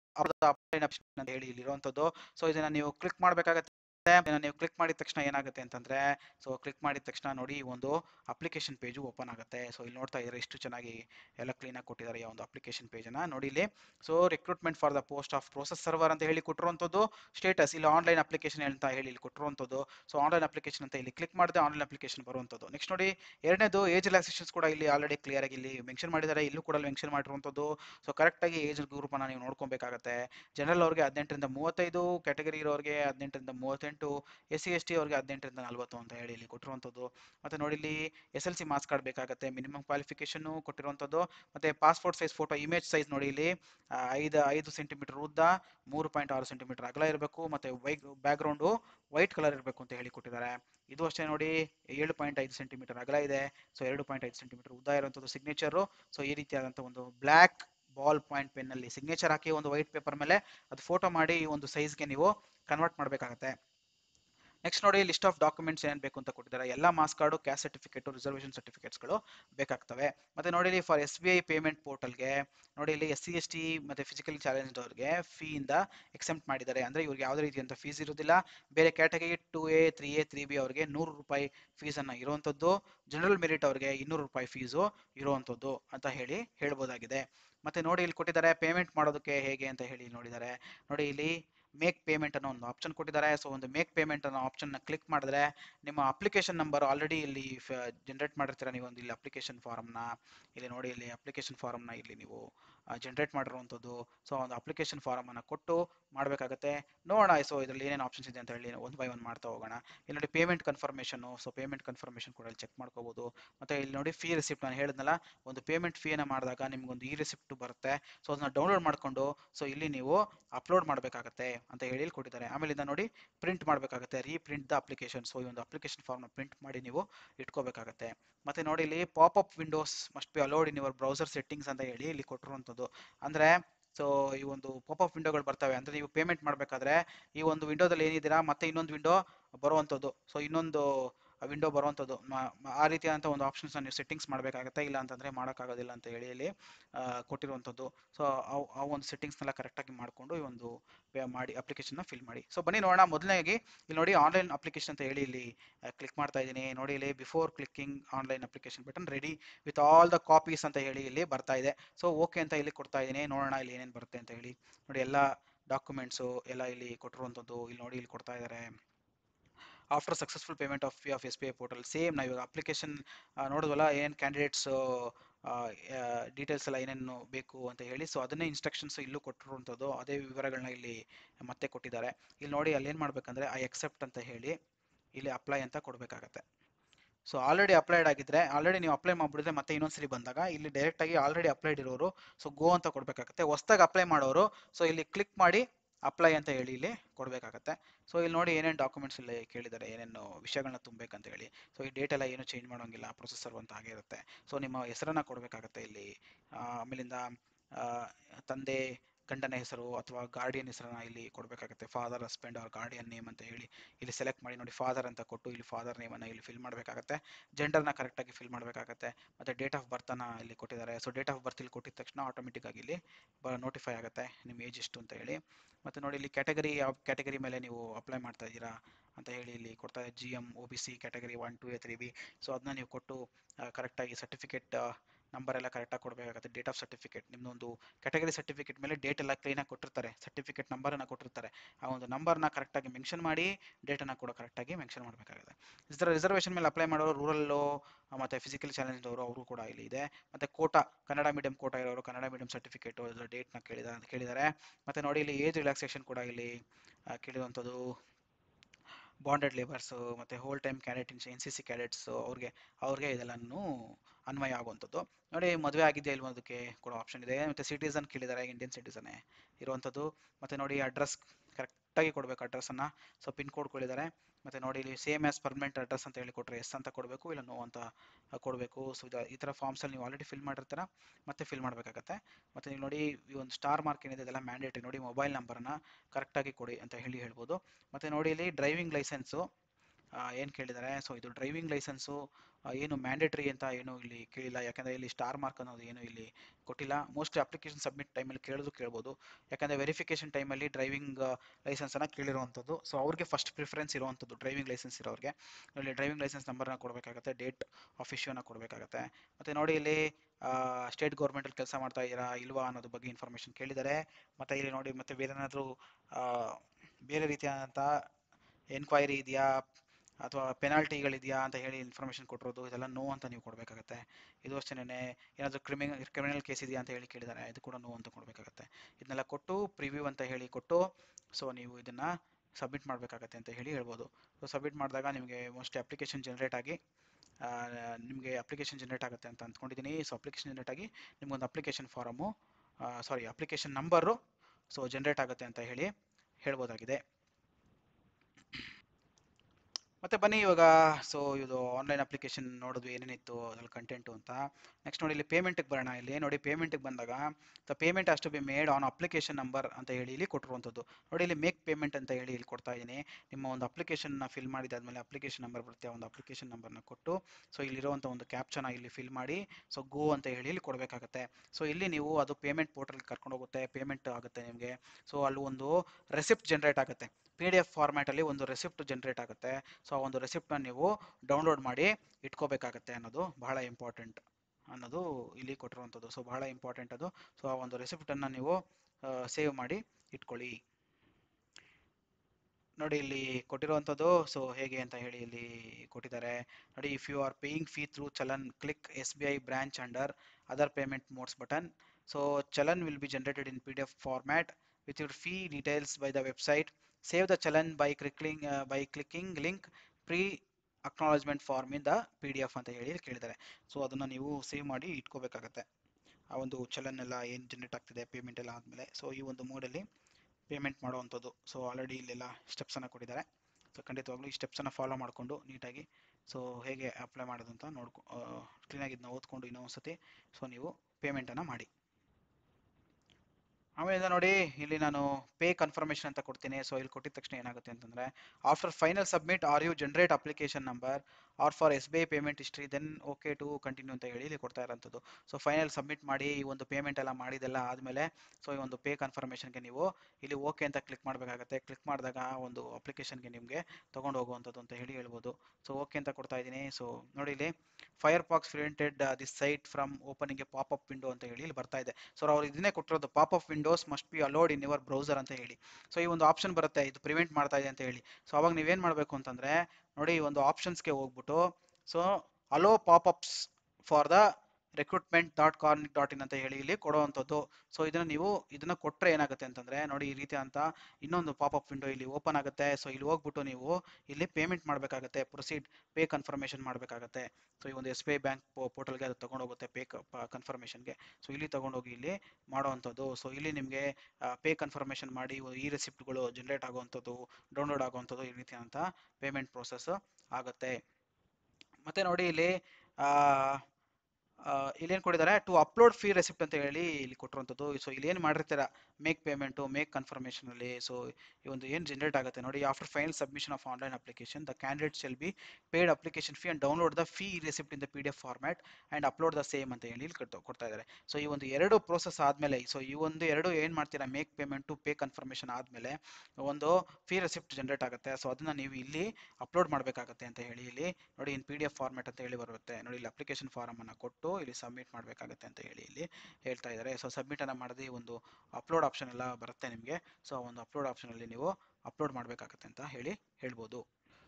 ಅಂತ ಹೇಳಿ ಇಲ್ಲಿ ಇರುವಂಥದ್ದು ಸೊ ಇದನ್ನ ನೀವು ಕ್ಲಿಕ್ ಮಾಡಬೇಕಾಗತ್ತೆ ಇದನ್ನ ನೀವು ಕ್ಲಿಕ್ ಮಾಡಿದ ತಕ್ಷಣ ಏನಾಗುತ್ತೆ ಅಂತಂದ್ರೆ ಸೊ ಕ್ಲಿಕ್ ಮಾಡಿದ ತಕ್ಷಣ ನೋಡಿ ಈ ಒಂದು ಅಪ್ಲಿಕೇಶನ್ ಪೇಜು ಓಪನ್ ಆಗುತ್ತೆ ಸೊ ಇಲ್ಲಿ ನೋಡ್ತಾ ಇದ್ದಾರೆ ಎಷ್ಟು ಚೆನ್ನಾಗಿ ಎಲ್ಲ ಕ್ಲೀನಾಗಿ ಕೊಟ್ಟಿದ್ದಾರೆ ಈ ಒಂದು ಅಪ್ಲಿಕೇಶನ್ ಪೇಜನ್ನ ನೋಡಿ ಇಲ್ಲಿ so recruitment for the post of process server ಅಂತ ಹೇಳಿ ಕೊಟ್ಟಿರುವಂಥದ್ದು ಸ್ಟೇಟಸ್ ಇಲ್ಲಿ ಆನ್ಲೈನ್ ಅಪ್ಲಿಕೇಶನ್ ಅಂತ ಹೇಳಿ ಇಲ್ಲಿ ಕೊಟ್ಟಿರುವಂಥದ್ದು ಸೊ ಆನ್ಲೈನ್ ಅಪ್ಲಿಕೇಶನ್ ಅಂತ ಇಲ್ಲಿ ಕ್ಲಿಕ್ ಮಾಡಿದ್ರೆ ಆನ್ಲೈನ್ ಅಪ್ಲಿಕೇಶನ್ ಬರುವಂಥದ್ದು ನೆಕ್ಸ್ಟ್ ನೋಡಿ ಎರಡನೇದು ಏಜ್ ರಿಲ್ಯಾಕ್ಸೇಷನ್ಸ್ ಕೂಡ ಇಲ್ಲಿ ಆಲ್ರೆಡಿ ಕ್ಲಿಯರ್ ಆಗಿ ಇಲ್ಲಿ ಮೆನ್ಷನ್ ಮಾಡಿದ್ದಾರೆ ಇಲ್ಲೂ ಕೂಡ ಮೆನ್ಷನ್ ಮಾಡಿರುವಂಥದ್ದು ಸೊ ಕರೆಕ್ಟಾಗಿ ಏಜ್ ಗ್ರೂಪನ್ನು ನೀವು ನೋಡ್ಕೊಬೇಕಾಗತ್ತೆ ಜನರಲ್ ಅವ್ರಿಗೆ ಹದಿನೆಂಟರಿಂದ ಮೂವತ್ತೈದು ಕ್ಯಾಟಗರಿ ಇರೋರಿಗೆ ಹದಿನೆಂಟರಿಂದ ಮೂವತ್ತೆಂಟು ಎಸ್ ಸಿ ಎಸ್ ಟಿ ಅವ್ರಿಗೆ ಹದಿನೆಂಟರಿಂದ ನಲ್ವತ್ತು ಅಂತ ಹೇಳಿ ಇಲ್ಲಿ ಕೊಟ್ಟಿರುವಂಥದ್ದು ಮತ್ತೆ ನೋಡಿ ಇಲ್ಲಿ S L C marks card ಬೇಕಾಗುತ್ತೆ ಮಿನಿಮಮ್ ಕ್ವಾಲಿಫಿಕೇಶನ್ ಕೊಟ್ಟಿರುವಂಥದ್ದು ಮತ್ತೆ passport size photo image size ನೋಡಿ ಇಲ್ಲಿ ಆ, ಐದು ಐದು ಸೆಂಟಿಮೀಟರ್ ಉದ್ದ ಮೂರು ಪಾಯಿಂಟ್ ಆರು ಸೆಂಟಿಮೀಟರ್ ಅಗಲ ಇರಬೇಕು ಮತ್ತೆ ವೈಟ್ ಬ್ಯಾಕ್ಗ್ರೌಂಡು ವೈಟ್ ಕಲರ್ ಇರಬೇಕು ಅಂತ ಹೇಳಿ ಕೊಟ್ಟಿದ್ದಾರೆ ಇದು ಅಷ್ಟೇ ನೋಡಿ ಏಳು ಪಾಯಿಂಟ್ ಐದು ಸೆಂಟಿಮೀಟರ್ ಅಗಲ ಇದೆ ಸೊ ಎರಡು ಪಾಯಿಂಟ್ ಐದು ಸೆಂಟಿಮೀಟರ್ ಉದ್ದ ಇರುವಂಥದ್ದು ಸಿಗ್ನೇಚರು ಸೊ ಈ ರೀತಿಯಾದಂಥ ಒಂದು ಬ್ಲ್ಯಾಕ್ ಬಾಲ್ ಪಾಯಿಂಟ್ ಪೆನ್ನಲ್ಲಿ ಸಿಗ್ನೇಚರ್ ಹಾಕಿ ಒಂದು ವೈಟ್ ಪೇಪರ್ ಮೇಲೆ ಅದು ಫೋಟೋ ಮಾಡಿ ಈ ಒಂದು ಸೈಜ್ಗೆ ನೀವು ಕನ್ವರ್ಟ್ ಮಾಡಬೇಕಾಗತ್ತೆ ನೆಕ್ಸ್ಟ್ ನೋಡಿ ಲಿಸ್ಟ್ ಆಫ್ ಡಾಕ್ಯುಮೆಂಟ್ಸ್ ಏನ್ ಬೇಕು ಅಂತ ಕೊಟ್ಟಿದ್ದಾರೆ ಎಲ್ಲ marks card caste certificate reservation ಸರ್ಟಿಫಿಕೇಟ್ಸ್ಗಳು ಬೇಕಾಗ್ತವೆ ಮತ್ತೆ ನೋಡಿ ಇಲ್ಲಿ for S B I payment ಪೋರ್ಟಲ್ಗೆ ನೋಡಿ ಇಲ್ಲಿ ಎಸ್ ಸಿ ಎಸ್ ಟಿ ಮತ್ತೆ ಫಿಸಿಕಲಿ ಚಾಲೆಂಜ್ ಅವ್ರಿಗೆ ಫೀಯಿಂದ ಎಕ್ಸೆಂಪ್ಟ್ ಮಾಡಿದ್ದಾರೆ ಅಂದ್ರೆ ಇವ್ರಿಗೆ ಯಾವುದೇ ರೀತಿಯಂತ ಫೀಸ್ ಇರೋದಿಲ್ಲ ಬೇರೆ category two A three A three B ಅವರಿಗೆ ನೂರು ರೂಪಾಯಿ ಫೀಸನ್ನು ಇರುವಂಥದ್ದು ಜನರಲ್ ಮೆರಿಟ್ ಅವರಿಗೆ ಇನ್ನೂರು ರೂಪಾಯಿ ಫೀಸು ಇರುವಂಥದ್ದು ಅಂತ ಹೇಳಿ ಹೇಳ್ಬೋದಾಗಿದೆ ಮತ್ತೆ ನೋಡಿ ಇಲ್ಲಿ ಕೊಟ್ಟಿದ್ದಾರೆ ಪೇಮೆಂಟ್ ಮಾಡೋದಕ್ಕೆ ಹೇಗೆ ಅಂತ ಹೇಳಿ ನೋಡಿದ್ದಾರೆ ನೋಡಿ ಇಲ್ಲಿ ಮೇಕ್ ಪೇಮೆಂಟ್ ಅನ್ನೋ ಒಂದು ಆಪ್ಷನ್ ಕೊಟ್ಟಿದ್ದಾರೆ ಸೊ ಒಂದು ಮೇಕ್ ಪೇಮೆಂಟ್ ಅನ್ನೋ ಆಪ್ಷನ್ನ ಕ್ಲಿಕ್ ಮಾಡಿದ್ರೆ ನಿಮ್ಮ ಅಪ್ಲಿಕೇಶನ್ ನಂಬರ್ ಆಲ್ರೆಡಿ ಇಲ್ಲಿ ಜನರೇಟ್ ಮಾಡಿರ್ತೀರ ನೀವು ಒಂದು ಇಲ್ಲಿ ಅಪ್ಲಿಕೇಶನ್ ಫಾರಮ್ನ ಇಲ್ಲಿ ನೋಡಿ ಇಲ್ಲಿ ಅಪ್ಲಿಕೇಶನ್ ಫಾರಮ್ನ ಇಲ್ಲಿ ನೀವು ಜನರೇಟ್ ಮಾಡಿರುವಂಥದ್ದು ಸೊ ಒಂದು ಅಪ್ಲಿಕೇಶನ್ ಫಾರಮನ್ನು ಕೊಟ್ಟು ಮಾಡಬೇಕಾಗತ್ತೆ ನೋಡೋಣ ಸೊ ಇದರಲ್ಲಿ ಏನೇನು ಆಪ್ಷನ್ಸ್ ಇದೆ ಅಂತ ಹೇಳಿ ಒನ್ ಬೈ ಒನ್ ಮಾಡ್ತಾ ಹೋಗೋಣ ಇಲ್ಲಿ ನೋಡಿ payment confirmation so payment confirmation ಕೂಡ ಇಲ್ಲಿ ಚೆಕ್ ಮಾಡ್ಕೋಬೋದು ಮತ್ತೆ ಇಲ್ಲಿ ನೋಡಿ ಫೀ ರಿಸಿಪ್ಟ್ ನಾನು ಹೇಳಿದ್ನಲ್ಲ ಒಂದು ಪೇಮೆಂಟ್ ಫೀಯನ್ನು ಮಾಡಿದಾಗ ನಿಮ್ಗೊಂದು ಈ ರಿಸಿಪ್ಟ್ ಬರುತ್ತೆ ಸೊ ಅದನ್ನ ಡೌನ್ಲೋಡ್ ಮಾಡ್ಕೊಂಡು ಸೊ ಇಲ್ಲಿ ನೀವು ಅಪ್ಲೋಡ್ ಮಾಡಬೇಕಾಗತ್ತೆ ಅಂತ ಹೇಳಿ ಇಲ್ಲಿ ಕೊಟ್ಟಿದ್ದಾರೆ ಆಮೇಲೆ ಇದನ್ನ ನೋಡಿ ಪ್ರಿಂಟ್ ಮಾಡಬೇಕಾಗುತ್ತೆ ರೀಪ್ರಿಂಟ್ ದ ಅಪ್ಲಿಕೇಶನ್ ಸೊ ಈ ಒಂದು ಅಪ್ಲಿಕೇಶನ್ ಫಾರ್ಮ್ನ ಪ್ರಿಂಟ್ ಮಾಡಿ ನೀವು ಇಟ್ಕೋಬೇಕಾಗತ್ತೆ ಮತ್ತೆ ನೋಡಿ ಇಲ್ಲಿ pop up windows must be allowed in your browser settings ಅಂತ ಹೇಳಿ ಇಲ್ಲಿ ಕೊಟ್ಟಿರುವಂಥದ್ದು ಅಂದ್ರೆ ಸೊ ಈ ಒಂದು ಪಾಪ್ ಅಪ್ ವಿಂಡೋಗಳು ಬರ್ತವೆ ಅಂದ್ರೆ ನೀವು ಪೇಮೆಂಟ್ ಮಾಡಬೇಕಾದ್ರೆ ಈ ಒಂದು ವಿಂಡೋದಲ್ಲಿ ಏನಿದ್ದೀರಾ ಮತ್ತೆ ಇನ್ನೊಂದು ವಿಂಡೋ ಬರುವಂಥದ್ದು ಸೊ ಇನ್ನೊಂದು ವಿಂಡೋ ಬರುವಂಥದ್ದು ಮ- ಮ- ಆ ರೀತಿಯಾದಂಥ ಒಂದು ಆಪ್ಷನ್ಸ್ ನೀವು ಸೆಟ್ಟಿಂಗ್ಸ್ ಮಾಡಬೇಕಾಗತ್ತೆ ಇಲ್ಲ ಅಂತಂದ್ರೆ ಮಾಡೋಕ್ಕಾಗೋದಿಲ್ಲ ಅಂತ ಹೇಳಿ ಇಲ್ಲಿ ಆ, ಕೊಟ್ಟಿರುವಂಥದ್ದು ಸೊ ಆ ಒಂದು ಸೆಟ್ಟಿಂಗ್ಸ್ನೆಲ್ಲ ಕರೆಕ್ಟಾಗಿ ಮಾಡಿಕೊಂಡು ಈ ಒಂದು ಪೇ ಮಾಡಿ ಅಪ್ಲಿಕೇಶನ್ನ ಫಿಲ್ ಮಾಡಿ ಸೊ ಬನ್ನಿ ನೋಡೋಣ ಮೊದಲನೇಗೆ ಇಲ್ಲಿ ನೋಡಿ ಆನ್ಲೈನ್ ಅಪ್ಲಿಕೇಶನ್ ಅಂತ ಹೇಳಿ ಇಲ್ಲಿ ಕ್ಲಿಕ್ ಮಾಡ್ತಾ ಇದ್ದೀನಿ ನೋಡಿ ಇಲ್ಲಿ before clicking online application button ready with all the copies ಅಂತ ಹೇಳಿ ಇಲ್ಲಿ ಬರ್ತಾ ಇದೆ ಸೊ ಓಕೆ ಅಂತ ಇಲ್ಲಿ ಕೊಡ್ತಾ ಇದ್ದೀನಿ ನೋಡೋಣ ಇಲ್ಲಿ ಏನೇನು ಬರುತ್ತೆ ಅಂತ ಹೇಳಿ ನೋಡಿ ಎಲ್ಲ ಡಾಕ್ಯುಮೆಂಟ್ಸು ಎಲ್ಲ ಇಲ್ಲಿ ಕೊಟ್ಟಿರುವಂಥದ್ದು ಇಲ್ಲಿ ನೋಡಿ ಇಲ್ಲಿ ಕೊಡ್ತಾ ಇದ್ದಾರೆ after successful payment of fee of S B I portal same ನಾವು ಇವಾಗ ಅಪ್ಲಿಕೇಶನ್ ನೋಡಿದ್ವಲ್ಲ ಏನು ಕ್ಯಾಂಡಿಡೇಟ್ಸ್ ಡೀಟೇಲ್ಸ್ ಎಲ್ಲ ಏನೇನು ಬೇಕು ಅಂತ ಹೇಳಿ ಸೊ ಅದನ್ನೇ ಇನ್ಸ್ಟ್ರಕ್ಷನ್ಸ್ ಇಲ್ಲೂ ಕೊಟ್ಟಿರುವಂಥದ್ದು ಅದೇ ವಿವರಗಳನ್ನ ಇಲ್ಲಿ ಮತ್ತೆ ಕೊಟ್ಟಿದ್ದಾರೆ ಇಲ್ಲಿ ನೋಡಿ ಅಲ್ಲಿ ಏನು ಮಾಡ್ಬೇಕಂದ್ರೆ ಐ ಅಕ್ಸೆಪ್ಟ್ ಅಂತ ಹೇಳಿ ಇಲ್ಲಿ ಅಪ್ಲೈ ಅಂತ ಕೊಡಬೇಕಾಗತ್ತೆ ಸೊ ಆಲ್ರೆಡಿ ಅಪ್ಲೈಡ್ ಆಗಿದ್ರೆ ಆಲ್ರೆಡಿ ನೀವು ಅಪ್ಲೈ ಮಾಡಿಬಿಡಿದ್ರೆ ಮತ್ತೆ ಇನ್ನೊಂದ್ಸರಿ ಬಂದಾಗ ಇಲ್ಲಿ ಡೈರೆಕ್ಟ್ ಆಗಿ ಆಲ್ರೆಡಿ ಅಪ್ಲೈಡ್ ಇರೋರು ಸೊ ಗೋ ಅಂತ ಕೊಡಬೇಕಾಗತ್ತೆ ಹೊಸ್ದಾಗಿ ಅಪ್ಲೈ ಮಾಡೋರು ಸೊ ಇಲ್ಲಿ ಕ್ಲಿಕ್ ಮಾಡಿ ಅಪ್ಲೈ ಅಂತ ಹೇಳಿ ಇಲ್ಲಿ ಕೊಡಬೇಕಾಗತ್ತೆ ಸೊ ಇಲ್ಲಿ ನೋಡಿ ಏನೇನು ಡಾಕ್ಯುಮೆಂಟ್ಸ್ ಇಲ್ಲಿ ಕೇಳಿದ್ದಾರೆ ಏನೇನು ವಿಷಯಗಳನ್ನ ತುಂಬಬೇಕಂತ ಹೇಳಿ ಸೊ ಈ ಡೇಟ್ ಎಲ್ಲ ಏನು ಚೇಂಜ್ ಮಾಡೋಂಗಿಲ್ಲ ಪ್ರೊಸೆಸರ್ ಅಂತ ಹಾಗೆ ಇರುತ್ತೆ ಸೊ ನಿಮ್ಮ ಹೆಸರನ್ನ ಕೊಡಬೇಕಾಗತ್ತೆ ಇಲ್ಲಿ ಆ, ಆಮೇಲಿಂದ ಆ, ತಂದೆ ಗಂಡನ ಹೆಸರು ಅಥವಾ ಗಾರ್ಡಿಯನ್ ಹೆಸರನ್ನ ಇಲ್ಲಿ ಕೊಡಬೇಕಾಗುತ್ತೆ ಫಾದರ್ ಹಸ್ಬೆಂಡ್ ಅವ್ರ ಗಾರ್ಡಿಯನ್ ನೇಮ್ ಅಂತ ಹೇಳಿ ಇಲ್ಲಿ ಸೆಲೆಕ್ಟ್ ಮಾಡಿ ನೋಡಿ ಫಾದರ್ ಅಂತ ಕೊಟ್ಟು ಇಲ್ಲಿ ಫಾದರ್ ನೇಮನ್ನು ಇಲ್ಲಿ ಫಿಲ್ ಮಾಡಬೇಕಾಗತ್ತೆ ಜೆಂಡರ್ನ ಕರೆಕ್ಟಾಗಿ ಫಿಲ್ ಮಾಡಬೇಕಾಗತ್ತೆ ಮತ್ತು ಡೇಟ್ ಆಫ್ ಬರ್ತನ ಇಲ್ಲಿ ಕೊಟ್ಟಿದ್ದಾರೆ ಸೊ ಡೇಟ್ ಆಫ್ ಬರ್ತ್ ಇಲ್ಲಿ ಕೊಟ್ಟಿದ ತಕ್ಷಣ ಆಟೋಮೆಟಿಕ್ ಆಗಿ ಇಲ್ಲಿ ನೋಟಿಫೈ ಆಗುತ್ತೆ ನಿಮ್ಮ ಏಜ್ ಎಷ್ಟು ಅಂತ ಹೇಳಿ ಮತ್ತು ನೋಡಿ ಇಲ್ಲಿ ಕ್ಯಾಟಗರಿ ಯಾವ ಕ್ಯಾಟಗರಿ ಮೇಲೆ ನೀವು ಅಪ್ಲೈ ಮಾಡ್ತಾ ಇದ್ದೀರಾ ಅಂತ ಹೇಳಿ ಇಲ್ಲಿ ಕೊಡ್ತಾ G M O B C category one two A three B so ಅದನ್ನ ನೀವು ಕೊಟ್ಟು ಕರೆಕ್ಟಾಗಿ ಸರ್ಟಿಫಿಕೇಟ್ ನಂಬರ್ ಎಲ್ಲ ಕರೆಕ್ಟಾಗಿ ಕೊಡಬೇಕಾಗುತ್ತೆ ಡೇಟ್ ಆಫ್ ಸರ್ಟಿಫಿಕೇಟ್ ನಿಮ್ಮದೊಂದು ಕ್ಯಾಟಗರಿ ಸರ್ಟಿಫಿಕೇಟ್ ಮೇಲೆ ಡೇಟ್ ಎಲ್ಲ ಕ್ಲೀನಾಗಿ ಕೊಟ್ಟಿರ್ತಾರೆ ಸರ್ಟಿಫಿಕೇಟ್ ನಂಬರನ್ನು ಕೊಟ್ಟಿರ್ತಾರೆ ಆ ಒಂದು ನಂಬರ್ನ ಕರೆಕ್ಟಾಗಿ ಮೆನ್ಷನ್ ಮಾಡಿ ಡೇಟನ್ನು ಕೂಡ ಕರೆಕ್ಟಾಗಿ ಮೆನ್ಷನ್ ಮಾಡಬೇಕಾಗುತ್ತೆ ಇದರ ರಿಸರ್ವೇಷನ್ ಮೇಲೆ ಅಪ್ಲೈ ಮಾಡೋರು ರೂರಲ್ಲು ಮತ್ತು ಫಿಸಿಕಲ್ ಚಾಲೆಂಜ್ ಅವರು ಅವರು ಕೂಡ ಇಲ್ಲಿ ಇದೆ ಮತ್ತು ಕೋಟಾ ಕನ್ನಡ ಮೀಡಿಯಂ ಕೋಟಾ ಇರೋರು ಕನ್ನಡ ಮೀಡಿಯಂ ಸರ್ಟಿಫಿಕೇಟು ಇದರ ಡೇಟ್ನ ಕೇಳಿದ ಕೇಳಿದ್ದಾರೆ ಮತ್ತು ನೋಡಿ ಇಲ್ಲಿ ಏಜ್ ರಿಲ್ಯಾಕ್ಸೇಷನ್ ಕೂಡ ಇಲ್ಲಿ ಆ, ಕೇಳಿರುವಂಥದ್ದು ಬಾಂಡೆಡ್ ಲೇಬರ್ಸು ಮತ್ತು whole time cadet N C C cadets ಅವ್ರಿಗೆ ಅವ್ರಿಗೆ ಇದೆಲ್ಲನೂ ಅನ್ವಯ ಆಗುವಂಥದ್ದು ನೋಡಿ ಮದುವೆ ಆಗಿದೆಯಾ ಇಲ್ವೋ ಅದಕ್ಕೆ ಕೊಡೋ ಆಪ್ಷನ್ ಇದೆ ಮತ್ತು ಸಿಟಿಸನ್ ಕೇಳಿದ್ದಾರೆ ಇಂಡಿಯನ್ ಸಿಟಿಸನ್ನೇ ಇರುವಂಥದ್ದು ಮತ್ತು ನೋಡಿ ಅಡ್ರೆಸ್ ಕರೆಕ್ಟಾಗಿ ಕೊಡಬೇಕು ಅಡ್ರೆಸ್ಸನ್ನು ಸೊ ಪಿನ್ ಕೋಡ್ ಕೊಡಿದ್ದಾರೆ ಮತ್ತು ನೋಡಿ ಇಲ್ಲಿ ಸೇಮ್ ಆ್ಯಸ್ ಪರ್ಮನೆಂಟ್ ಅಡ್ರೆಸ್ ಅಂತ ಹೇಳಿ ಕೊಟ್ಟರೆ ಎಸ್ ಅಂತ ಕೊಡಬೇಕು ಇಲ್ಲ ನೋ ಅಂತ ಕೊಡಬೇಕು ಸೊ ಇದು ಈ ಥರ ಫಾರ್ಮ್ಸಲ್ಲಿ ನೀವು ಆಲ್ರೆಡಿ ಫಿಲ್ ಮಾಡಿರ್ತೀರ ಮತ್ತೆ ಫಿಲ್ ಮಾಡಬೇಕಾಗತ್ತೆ ಮತ್ತು ನೀವು ನೋಡಿ ಈ ಒಂದು ಸ್ಟಾರ್ ಮಾರ್ಕ್ ಏನಿದೆ ಇದೆಲ್ಲ ಮ್ಯಾಂಡೇಟ್ರಿ ನೋಡಿ ಮೊಬೈಲ್ ನಂಬರನ್ನ ಕರೆಕ್ಟಾಗಿ ಕೊಡಿ ಅಂತ ಹೇಳಿ ಹೇಳ್ಬೋದು ಮತ್ತು ನೋಡಿ ಇಲ್ಲಿ ಡ್ರೈವಿಂಗ್ ಲೈಸೆನ್ಸು ಏನು ಕೇಳಿದ್ದಾರೆ ಸೊ ಇದು ಡ್ರೈವಿಂಗ್ ಲೈಸೆನ್ಸು ಏನು ಮ್ಯಾಂಡೇಟ್ರಿ ಅಂತ ಏನು ಇಲ್ಲಿ ಕೇಳಿಲ್ಲ ಯಾಕಂದರೆ ಇಲ್ಲಿ ಸ್ಟಾರ್ ಮಾರ್ಕ್ ಅನ್ನೋದು ಏನು ಇಲ್ಲಿ ಕೊಟ್ಟಿಲ್ಲ ಮೋಸ್ಟ್ಲಿ ಅಪ್ಲಿಕೇಶನ್ ಸಬ್ಮಿಟ್ ಟೈಮಲ್ಲಿ ಕೇಳಿದ್ರು ಕೇಳ್ಬೋದು ಯಾಕಂದರೆ ವೆರಿಫಿಕೇಷನ್ ಟೈಮಲ್ಲಿ ಡ್ರೈವಿಂಗ್ ಲೈಸೆನ್ಸನ್ನು ಕೇಳಿರುವಂಥದ್ದು ಸೊ ಅವ್ರಿಗೆ ಫಸ್ಟ್ ಪ್ರಿಫರೆನ್ಸ್ ಇರುವಂಥದ್ದು ಡ್ರೈವಿಂಗ್ ಲೈಸೆನ್ಸ್ ಇರೋರಿಗೆ ಇಲ್ಲಿ ಡ್ರೈವಿಂಗ್ ಲೈಸೆನ್ಸ್ ನಂಬರ್ನ ಕೊಡಬೇಕಾಗುತ್ತೆ ಡೇಟ್ ಆಫ್ ಇಶ್ಯೂನ ಕೊಡಬೇಕಾಗುತ್ತೆ ಮತ್ತು ನೋಡಿ ಇಲ್ಲಿ ಸ್ಟೇಟ್ ಗೌರ್ಮೆಂಟಲ್ಲಿ ಕೆಲಸ ಮಾಡ್ತಾ ಇದ್ದೀರಾ ಇಲ್ವಾ ಅನ್ನೋದ್ರ ಬಗ್ಗೆ ಇನ್ಫಾರ್ಮೇಷನ್ ಕೇಳಿದ್ದಾರೆ ಮತ್ತು ಇಲ್ಲಿ ನೋಡಿ ಮತ್ತೆ ಬೇರೆ ಏನಾದರೂ ಬೇರೆ ರೀತಿಯಾದಂಥ ಎನ್ಕ್ವೈರಿ ಇದೆಯಾ ಅಥವಾ ಪೆನಾಲ್ಟಿಗಳಿದೆಯಾ ಅಂತ ಹೇಳಿ ಇನ್ಫಾರ್ಮೇಷನ್ ಕೊಟ್ಟಿರೋದು ಇದೆಲ್ಲ ನೋ ಅಂತ ನೀವು ಕೊಡಬೇಕಾಗತ್ತೆ ಇದು ಅಷ್ಟೇನೆ ಏನಾದರೂ ಕ್ರಿಮಿನಲ್ ಕ್ರಿಮಿನಲ್ ಕೇಸ್ ಇದೆಯಾ ಅಂತ ಹೇಳಿ ಕೇಳಿದ್ದಾರೆ ಇದು ಕೂಡ ನೋ ಅಂತ ಕೊಡಬೇಕಾಗತ್ತೆ ಇದನ್ನೆಲ್ಲ ಕೊಟ್ಟು ಪ್ರಿವ್ಯೂ ಅಂತ ಹೇಳಿ ಕೊಟ್ಟು ಸೊ ನೀವು ಇದನ್ನು ಸಬ್ಮಿಟ್ ಮಾಡಬೇಕಾಗತ್ತೆ ಅಂತ ಹೇಳಿ ಹೇಳ್ಬೋದು ಸೊ ಸಬ್ಮಿಟ್ ಮಾಡಿದಾಗ ನಿಮಗೆ ಮೋಸ್ಟ್ಲಿ ಅಪ್ಲಿಕೇಶನ್ ಜನ್ರೇಟ್ ಆಗಿ ನಿಮಗೆ ಅಪ್ಲಿಕೇಶನ್ ಜನ್ರೇಟ್ ಆಗುತ್ತೆ ಅಂತ ಅಂದ್ಕೊಂಡಿದ್ದೀನಿ ಸೊ ಅಪ್ಲಿಕೇಶನ್ ಜನ್ರೇಟ್ ಆಗಿ ನಿಮ್ಗೊಂದು application form sorry application number so generate ಆಗುತ್ತೆ ಅಂತ ಹೇಳಿ ಹೇಳ್ಬೋದಾಗಿದೆ ಮತ್ತೆ ಬನ್ನಿ ಇವಾಗ ಸೊ ಇದು ಆನ್ಲೈನ್ ಅಪ್ಲಿಕೇಶನ್ ನೋಡಿದ್ವಿ ಏನೇನಿತ್ತು ಅದ್ರಲ್ಲಿ ಕಂಟೆಂಟು ಅಂತ ನೆಕ್ಸ್ಟ್ ನೋಡಿ ಇಲ್ಲಿ ಪೇಮೆಂಟಿಗೆ ಬರೋಣ ಇಲ್ಲಿ ನೋಡಿ ಪೇಮೆಂಟಿಗೆ ಬಂದಾಗ ದ ಪೇಮೆಂಟ್ ಅಷ್ಟು be made on application number ಅಂತ ಹೇಳಿ ಇಲ್ಲಿ ಕೊಟ್ಟಿರುವಂಥದ್ದು ನೋಡಿ ಇಲ್ಲಿ ಮೇಕ್ ಪೇಮೆಂಟ್ ಅಂತ ಹೇಳಿ ಇಲ್ಲಿ ಕೊಡ್ತಾ ಇದ್ದೀನಿ ನಿಮ್ಮ ಒಂದು ಅಪ್ಲಿಕೇಶನ್ನ ಫಿಲ್ ಮಾಡಿದಾದ್ಮೇಲೆ ಅಪ್ಲಿಕೇಶನ್ ನಂಬರ್ ಬರುತ್ತೆ ಆ ಒಂದು ಅಪ್ಲಿಕೇಶನ್ ನಂಬರ್ನ ಕೊಟ್ಟು ಸೊ ಇಲ್ಲಿರುವಂಥ ಒಂದು ಕ್ಯಾಪ್ಚನ ಇಲ್ಲಿ ಫಿಲ್ ಮಾಡಿ ಸೊ ಗೋ ಅಂತ ಹೇಳಿ ಇಲ್ಲಿ ಕೊಡಬೇಕಾಗುತ್ತೆ ಸೊ ಇಲ್ಲಿ ನೀವು ಅದು ಪೇಮೆಂಟ್ ಪೋರ್ಟಲ್ ಕರ್ಕೊಂಡು ಹೋಗುತ್ತೆ ಪೇಮೆಂಟ್ ಆಗುತ್ತೆ ನಿಮಗೆ ಸೊ ಅಲ್ಲಿ ಒಂದು ರೆಸಿಪ್ಟ್ ಜನ್ರೇಟ್ ಆಗುತ್ತೆ ಪಿ ಡಿ ಎಫ್ ಫಾರ್ಮ್ಯಾಟಲ್ಲಿ ಒಂದು ರೆಸಿಪ್ಟ್ ಜನ್ರೇಟ್ ಆಗುತ್ತೆ ಸೊ ಆ ಒಂದು ರೆಸಿಪ್ಟ್ನ ನೀವು ಡೌನ್ಲೋಡ್ ಮಾಡಿ ಇಟ್ಕೋಬೇಕಾಗತ್ತೆ ಅನ್ನೋದು ಬಹಳ ಇಂಪಾರ್ಟೆಂಟ್ ಅನ್ನೋದು ಇಲ್ಲಿ ಕೊಟ್ಟಿರುವಂಥದ್ದು ಸೊ ಬಹಳ ಇಂಪಾರ್ಟೆಂಟ್ ಅದು ಸೊ ಆ ಒಂದು ರೆಸಿಪ್ಟನ್ನು ನೀವು ಸೇವ್ ಮಾಡಿ ಇಟ್ಕೊಳ್ಳಿ ನೋಡಿ ಇಲ್ಲಿ ಕೊಟ್ಟಿರುವಂಥದ್ದು ಸೊ ಹೇಗೆ ಅಂತ ಹೇಳಿ ಇಲ್ಲಿ ಕೊಟ್ಟಿದ್ದಾರೆ ನೋಡಿ if you are paying fee through challan click S B I branch under other payment modes button so challan will be generated in P D F format with your fee details by the website save the challan by clicking by clicking link pre acknowledgement form in the P D F ಅಂತ ಹೇಳಿ ಕೇಳಿದ್ದಾರೆ so ಅದನ್ನು ನೀವು save ಮಾಡಿ ಇಟ್ಕೋಬೇಕಾಗತ್ತೆ ಆ ಒಂದು ಚಲನ್ ಎಲ್ಲ ಏನು ಜನರೇಟ್ ಆಗ್ತಿದೆ ಪೇಮೆಂಟ್ ಎಲ್ಲ ಆದಮೇಲೆ ಸೊ ಈ ಒಂದು ಮೋಡಲ್ಲಿ ಪೇಮೆಂಟ್ ಮಾಡುವಂಥದ್ದು ಸೊ ಆಲ್ರೆಡಿ ಇಲ್ಲೆಲ್ಲ ಸ್ಟೆಪ್ಸನ್ನು ಕೊಟ್ಟಿದ್ದಾರೆ ಸೊ ಖಂಡಿತವಾಗ್ಲೂ ಈ ಸ್ಟೆಪ್ಸನ್ನು ಫಾಲೋ ಮಾಡಿಕೊಂಡು ನೀಟಾಗಿ ಸೊ ಹೇಗೆ ಅಪ್ಲೈ ಮಾಡೋದು ಅಂತ ನೋಡ್ಕೊ ಕ್ಲೀನಾಗಿ ಇದನ್ನ ಓದ್ಕೊಂಡು ಇನ್ನೊಂದು ಸತಿ ಸೊ ನೀವು ಪೇಮೆಂಟನ್ನು ಮಾಡಿ ಆಮೇಲೆ ನೋಡಿ ಇಲ್ಲಿ ನಾನು ಪೇ ಕನ್ಫರ್ಮೇಷನ್ ಅಂತ ಕೊಡ್ತೀನಿ ಸೊ ಇಲ್ಲಿ ಕೊಟ್ಟಿದ ತಕ್ಷಣ ಏನಾಗುತ್ತೆ ಅಂತಂದರೆ after final submit are you generate application number or for S B I payment history then okay to continue ಅಂತ ಹೇಳಿ ಇಲ್ಲಿ ಕೊಡ್ತಾ ಇರೋಂಥದ್ದು ಸೊ ಫೈನಲ್ ಸಬ್ಮಿಟ್ ಮಾಡಿ ಈ ಒಂದು ಪೇಮೆಂಟ್ ಎಲ್ಲ ಮಾಡಿದೆಲ್ಲ ಆದಮೇಲೆ ಸೊ ಈ ಒಂದು ಪೇ ಕನ್ಫರ್ಮೇಷನ್ಗೆ ನೀವು ಇಲ್ಲಿ ಓಕೆ ಅಂತ ಕ್ಲಿಕ್ ಮಾಡಬೇಕಾಗತ್ತೆ ಕ್ಲಿಕ್ ಮಾಡಿದಾಗ ಆ ಒಂದು ಅಪ್ಲಿಕೇಶನ್ಗೆ ನಿಮಗೆ ತೊಗೊಂಡು ಹೋಗುವಂಥದ್ದು ಅಂತ ಹೇಳಿ ಹೇಳ್ಬೋದು ಸೊ ಓಕೆ ಅಂತ ಕೊಡ್ತಾ ಇದ್ದೀನಿ ಸೊ ನೋಡಿ ಇಲ್ಲಿ Firefox prevented this site from opening a pop up window ಅಂತ ಹೇಳಿ ಇಲ್ಲಿ ಬರ್ತಾ ಇದೆ ಸೊ ಅವ್ರು ಇದನ್ನೇ ಕೊಟ್ಟಿರೋದು pop up windows must be allowed in your browser ಅಂತ ಹೇಳಿ ಸೊ ಈ ಒಂದು ಆಪ್ಷನ್ ಬರುತ್ತೆ ಇದು ಪ್ರಿವೆಂಟ್ ಮಾಡ್ತಾ ಇದೆ ಅಂತ ಹೇಳಿ ಸೊ ಅವಾಗ ನೀವೇನು ಮಾಡಬೇಕು ಅಂತಂದರೆ ನೋಡಿ ಈ ಒಂದು ಆಪ್ಷನ್ಸ್ಗೆ ಹೋಗ್ಬಿಟ್ಟು so allow popups for the recruitment dot karnic dot in ಅಂತ ಹೇಳಿ ಇಲ್ಲಿ ಕೊಡುವಂಥದ್ದು ಸೊ ಇದನ್ನು ನೀವು ಇದನ್ನು ಕೊಟ್ಟರೆ ಏನಾಗುತ್ತೆ ಅಂತಂದರೆ ನೋಡಿ ಈ ರೀತಿ ಅಂತ ಇನ್ನೊಂದು ಪಾಪಪ್ ವಿಂಡೋ ಇಲ್ಲಿ ಓಪನ್ ಆಗುತ್ತೆ ಸೊ ಇಲ್ಲಿ ಹೋಗ್ಬಿಟ್ಟು ನೀವು ಇಲ್ಲಿ ಪೇಮೆಂಟ್ ಮಾಡಬೇಕಾಗತ್ತೆ ಪ್ರೊಸೀಡ್ ಪೇ ಕನ್ಫರ್ಮೇಷನ್ ಮಾಡಬೇಕಾಗತ್ತೆ ಸೊ ಈ ಒಂದು ಎಸ್ ಬಿ ಐ ಬ್ಯಾಂಕ್ ಪೋರ್ಟಲ್ಗೆ ಅದು ತೊಗೊಂಡೋಗುತ್ತೆ ಪೇ ಕನ್ಫರ್ಮೇಷನ್ಗೆ ಸೊ ಇಲ್ಲಿ ತೊಗೊಂಡೋಗಿ ಇಲ್ಲಿ ಮಾಡೋವಂಥದ್ದು ಸೊ ಇಲ್ಲಿ ನಿಮಗೆ ಪೇ ಕನ್ಫರ್ಮೇಷನ್ ಮಾಡಿ ಈ ರೆಸಿಪ್ಟ್ಗಳು ಜನ್ರೇಟ್ ಆಗುವಂಥದ್ದು ಡೌನ್ಲೋಡ್ ಆಗುವಂಥದ್ದು ಈ ರೀತಿಯಾದಂಥ ಪೇಮೆಂಟ್ ಪ್ರೋಸೆಸ್ ಆಗುತ್ತೆ ಮತ್ತು ನೋಡಿ ಇಲ್ಲಿ ಇಲ್ಲೇನು ಕೊಟ್ಟಿದ್ದಾರೆ ಟು ಅಪ್ಲೋಡ್ ಫೀ ರೆಸಿಪ್ಟ್ ಅಂತ ಹೇಳಿ ಇಲ್ಲಿ ಕೊಟ್ಟಿರುವಂಥದ್ದು ಸೊ ಇಲ್ಲಿ ಏನು ಮಾಡಿರ್ತೀರ ಮೇಕ್ ಪೇಮೆಂಟು ಮೇಕ್ ಕನ್ಫರ್ಮೇಷನಲ್ಲಿ ಸೊ ಈ ಒಂದು ಏನು ಜನರೇಟ್ ಆಗುತ್ತೆ ನೋಡಿ after final submission of online application the candidate shall be paid application fee and download the fee receipt in the P D F format and upload the same ಅಂತ ಹೇಳಿ ಇಲ್ಲಿ ಕೊಡ್ತಾ ಕೊಡ್ತಾ ಇದ್ದಾರೆ ಸೊ ಈ ಒಂದು ಎರಡು ಪ್ರೋಸೆಸ್ ಆದಮೇಲೆ ಸೊ ಈ ಒಂದು ಎರಡು ಏನು ಮಾಡ್ತೀರಾ ಮೇಕ್ ಪೇಮೆಂಟು ಪೇ ಕನ್ಫರ್ಮೇಷನ್ ಆದಮೇಲೆ ಒಂದು ಫೀ ರೆಸಿಪ್ಟ್ ಜನರೇಟ್ ಆಗುತ್ತೆ ಸೊ ಅದನ್ನು ನೀವು ಇಲ್ಲಿ ಅಪ್ಲೋಡ್ ಮಾಡಬೇಕಾಗತ್ತೆ ಅಂತ ಹೇಳಿ ಇಲ್ಲಿ ನೋಡಿ in P D F format ಅಂತ ಹೇಳಿ ಬರುತ್ತೆ ನೋಡಿ ಇಲ್ಲಿ ಅಪ್ಲಿಕೇಶನ್ ಫಾರಮನ್ನು ಕೊಟ್ಟು ಇಲ್ಲಿ ಸಬ್ಮಿಟ್ ಮಾಡಬೇಕಾಗತ್ತೆ ಅಂತ ಹೇಳಿ ಇಲ್ಲಿ ಹೇಳ್ತಾ ಇದ್ದಾರೆ ಸೊ ಸಬ್ಮಿಟನ್ನು ಮಾಡಿದ್ರೆ ಈ ಒಂದು ಅಪ್ಲೋಡ್ ಆಪ್ಷನ್ ಎಲ್ಲ ಬರುತ್ತೆ ನಿಮಗೆ ಸೊ ಆ ಒಂದು ಅಪ್ಲೋಡ್ ಆಪ್ಷನಲ್ಲಿ ನೀವು ಅಪ್ಲೋಡ್ ಮಾಡಬೇಕಾಗತ್ತೆ ಅಂತ ಹೇಳಿ ಹೇಳ್ಬೋದು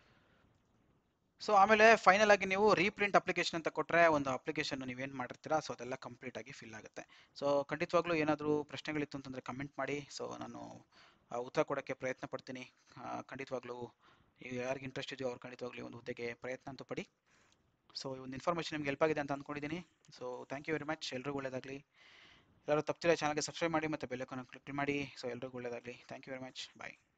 ಸೊ ಆಮೇಲೆ ಫೈನಲ್ ಆಗಿ ನೀವು ರೀಪ್ರಿಂಟ್ ಅಪ್ಲಿಕೇಶನ್ ಅಂತ ಕೊಟ್ಟರೆ ಒಂದು ಅಪ್ಲಿಕೇಶನ್ ನೀವೇನು ಮಾಡಿರ್ತೀರಾ ಸೊ ಅದೆಲ್ಲ ಕಂಪ್ಲೀಟ್ ಆಗಿ ಫಿಲ್ ಆಗುತ್ತೆ ಸೊ ಖಂಡಿತವಾಗ್ಲೂ ಏನಾದರೂ ಪ್ರಶ್ನೆಗಳಿತ್ತು ಅಂತಂದರೆ ಕಮೆಂಟ್ ಮಾಡಿ ಸೊ ನಾನು ಆ, ಉತ್ತರ ಕೊಡೋಕ್ಕೆ ಪ್ರಯತ್ನ ಪಡ್ತೀನಿ ಆ, ಖಂಡಿತವಾಗ್ಲೂ ನೀವು ಯಾರಿಗೆ ಇಂಟ್ರೆಸ್ಟ್ ಇದೆಯೋ ಅವ್ರು ಖಂಡಿತವಾಗ್ಲೂ ಈ ಒಂದು ಹುದ್ದೆಗೆ ಪ್ರಯತ್ನ ಅಂತೂ ಪಡಿ ಸೊ ಈ ಒಂದು ಇನ್ಫಾರ್ಮೇಷನ್ ನಿಮ್ಗೆ ಹೆಲ್ಪ್ ಆಗಿದೆ ಅಂತ ಅಂದ್ಕೊಂಡಿದ್ದೀನಿ so thank you very much ಎಲ್ರಿಗೂ ಒಳ್ಳೆಯದಾಗಲಿ ಯಾರು ತಪ್ತಿಲ್ಲ ಚಾನಲ್ಗೆ ಸಬ್ಸ್ಕ್ರೈಬ್ ಮಾಡಿ ಮತ್ತು ಬೆಲ್ಲೈಕನ್ ಕ್ಲಿಕ್ ಮಾಡಿ ಸೊ ಎಲ್ರಿಗೂ ಒಳ್ಳೆಯದಾಗಲಿ thank you very much bye